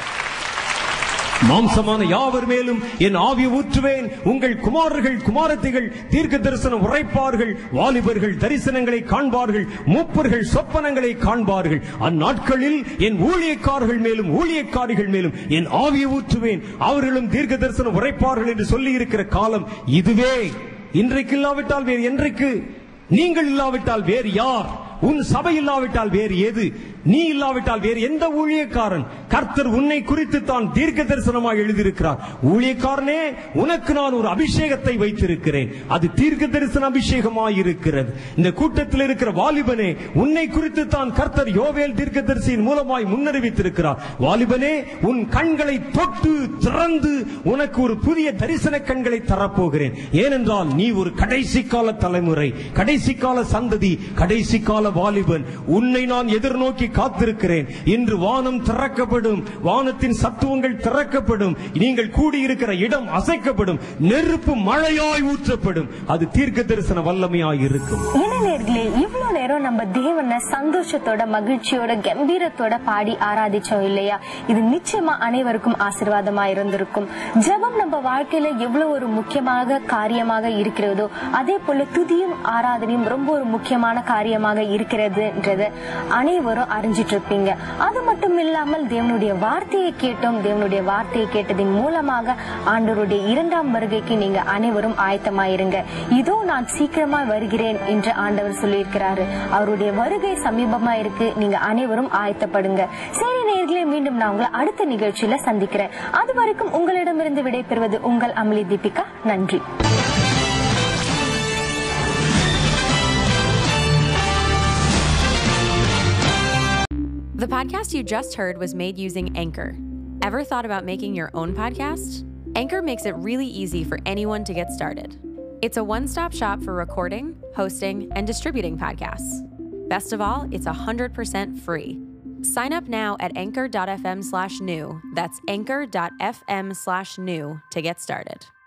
மாம்சமான யாவர் மேலும் என் ஆவியை ஊற்றுவேன் உங்கள் குமாரர்கள் குமாரத்திகள் தீர்க்க தரிசனம் உரைப்பார்கள் வாலிபர்கள் தரிசனங்களை காண்பார்கள் மூப்பர்கள் சொப்பனங்களை காண்பார்கள் அந்நாட்களில் என் ஊழியக்காரர்கள் மேலும் ஊழியக்காரிகள் மேலும் என் ஆவியை ஊற்றுவேன் அவர்களும் தீர்க்க தரிசனம் உரைப்பார்கள் என்று சொல்லி இருக்கிற காலம் இதுவே இன்றைக்கு இல்லாவிட்டால் வேறு என்றைக்கு நீங்கள் இல்லாவிட்டால் வேறு யார் உன் சபை இல்லாவிட்டால் வேறு எது நீ இல்லாவிட்டால் வேறு எந்த ஊழியக்காரன் கர்த்தர் உன்னை குறித்து தான் தீர்க்க தரிசனமாக எழுதியிருக்கிறார் ஊழியக்காரனே உனக்கு நான் ஒரு அபிஷேகத்தை வைத்திருக்கிறேன் அது தீர்க்க தரிசன அபிஷேகமாய் இருக்கிறது இந்த கூட்டத்தில் இருக்கிற வாலிபனே உன்னை குறித்து தான் கர்த்தர் யோவேல் தீர்க்க தரிசியின் மூலமாய் முன்னறிவித்திருக்கிறார் வாலிபனே உன் கண்களை தொட்டு திறந்து உனக்கு ஒரு புதிய தரிசன கண்களை தரப்போகிறேன் ஏனென்றால் நீ ஒரு கடைசி கால தலைமுறை கடைசி கால சந்ததி கடைசி கால வாலிபன் உன்னை நான் எதிர்நோக்கி காத்திருக்கிறேன் இன்று வானம் திறக்கப்படும் வானத்தின் சத்துவங்கள் திறக்கப்படும் நீங்கள் கூடியிருக்கிற இடம் அசைக்கப்படும் நெருப்பு மழையாய் ஊற்றப்படும் அது தீர்க்க தரிசன வல்லமையாய் இருக்கும் இளைஞர்களே இவ்வளவு நேரம் நம்ம தேவனை சந்தோஷத்தோட மகிழ்ச்சியோட கம்பீரத்தோட பாடி ஆராதிச்சோம் இல்லையா இது நிச்சயமா அனைவருக்கும் ஆசீர்வாதமா இருந்திருக்கும் ஜெபம் நம்ம வாழ்க்கையில எவ்வளவு ஒரு முக்கியமாக காரியமாக இருக்கிறதோ அதே போல துதியும் ஆராதனையும் ரொம்ப ஒரு முக்கியமான காரியமாக இருக்கிறதுன்றது அனைவரும் அறிஞ்சிட்டு இருப்பீங்க அது மட்டும் இல்லாமல் தேவனுடைய வார்த்தையை கேட்டோம் தேவனுடைய வார்த்தையை கேட்டதின் மூலமாக ஆண்டவருடைய இரண்டாம் வருகைக்கு நீங்க அனைவரும் ஆயத்தமாயிருங்க இதோ நான் சீக்கிரமா வருகிறேன் என்று ஆண்டவர் சொல்லியிருக்கிறாரு அவருடைய வருகை சமீபமா இருக்கு நீங்க அனைவரும் ஆயத்தப்படுங்க சரி நேர்களே மீண்டும் நான் உங்களை அடுத்த நிகழ்ச்சியில சந்திக்கிறேன் அது வரைக்கும் உங்களிடமிருந்து விடைபெறுவது உங்கள் அமளி தீபிகா நன்றி The podcast you just heard was made using Anchor. Ever thought about making your own podcast? Anchor makes it really easy for anyone to get started. It's a one stop shop for recording, hosting, and distributing podcasts. Best of all, it's 100% free. Sign up now at anchor.fm slash new. That's anchor.fm slash new to get started.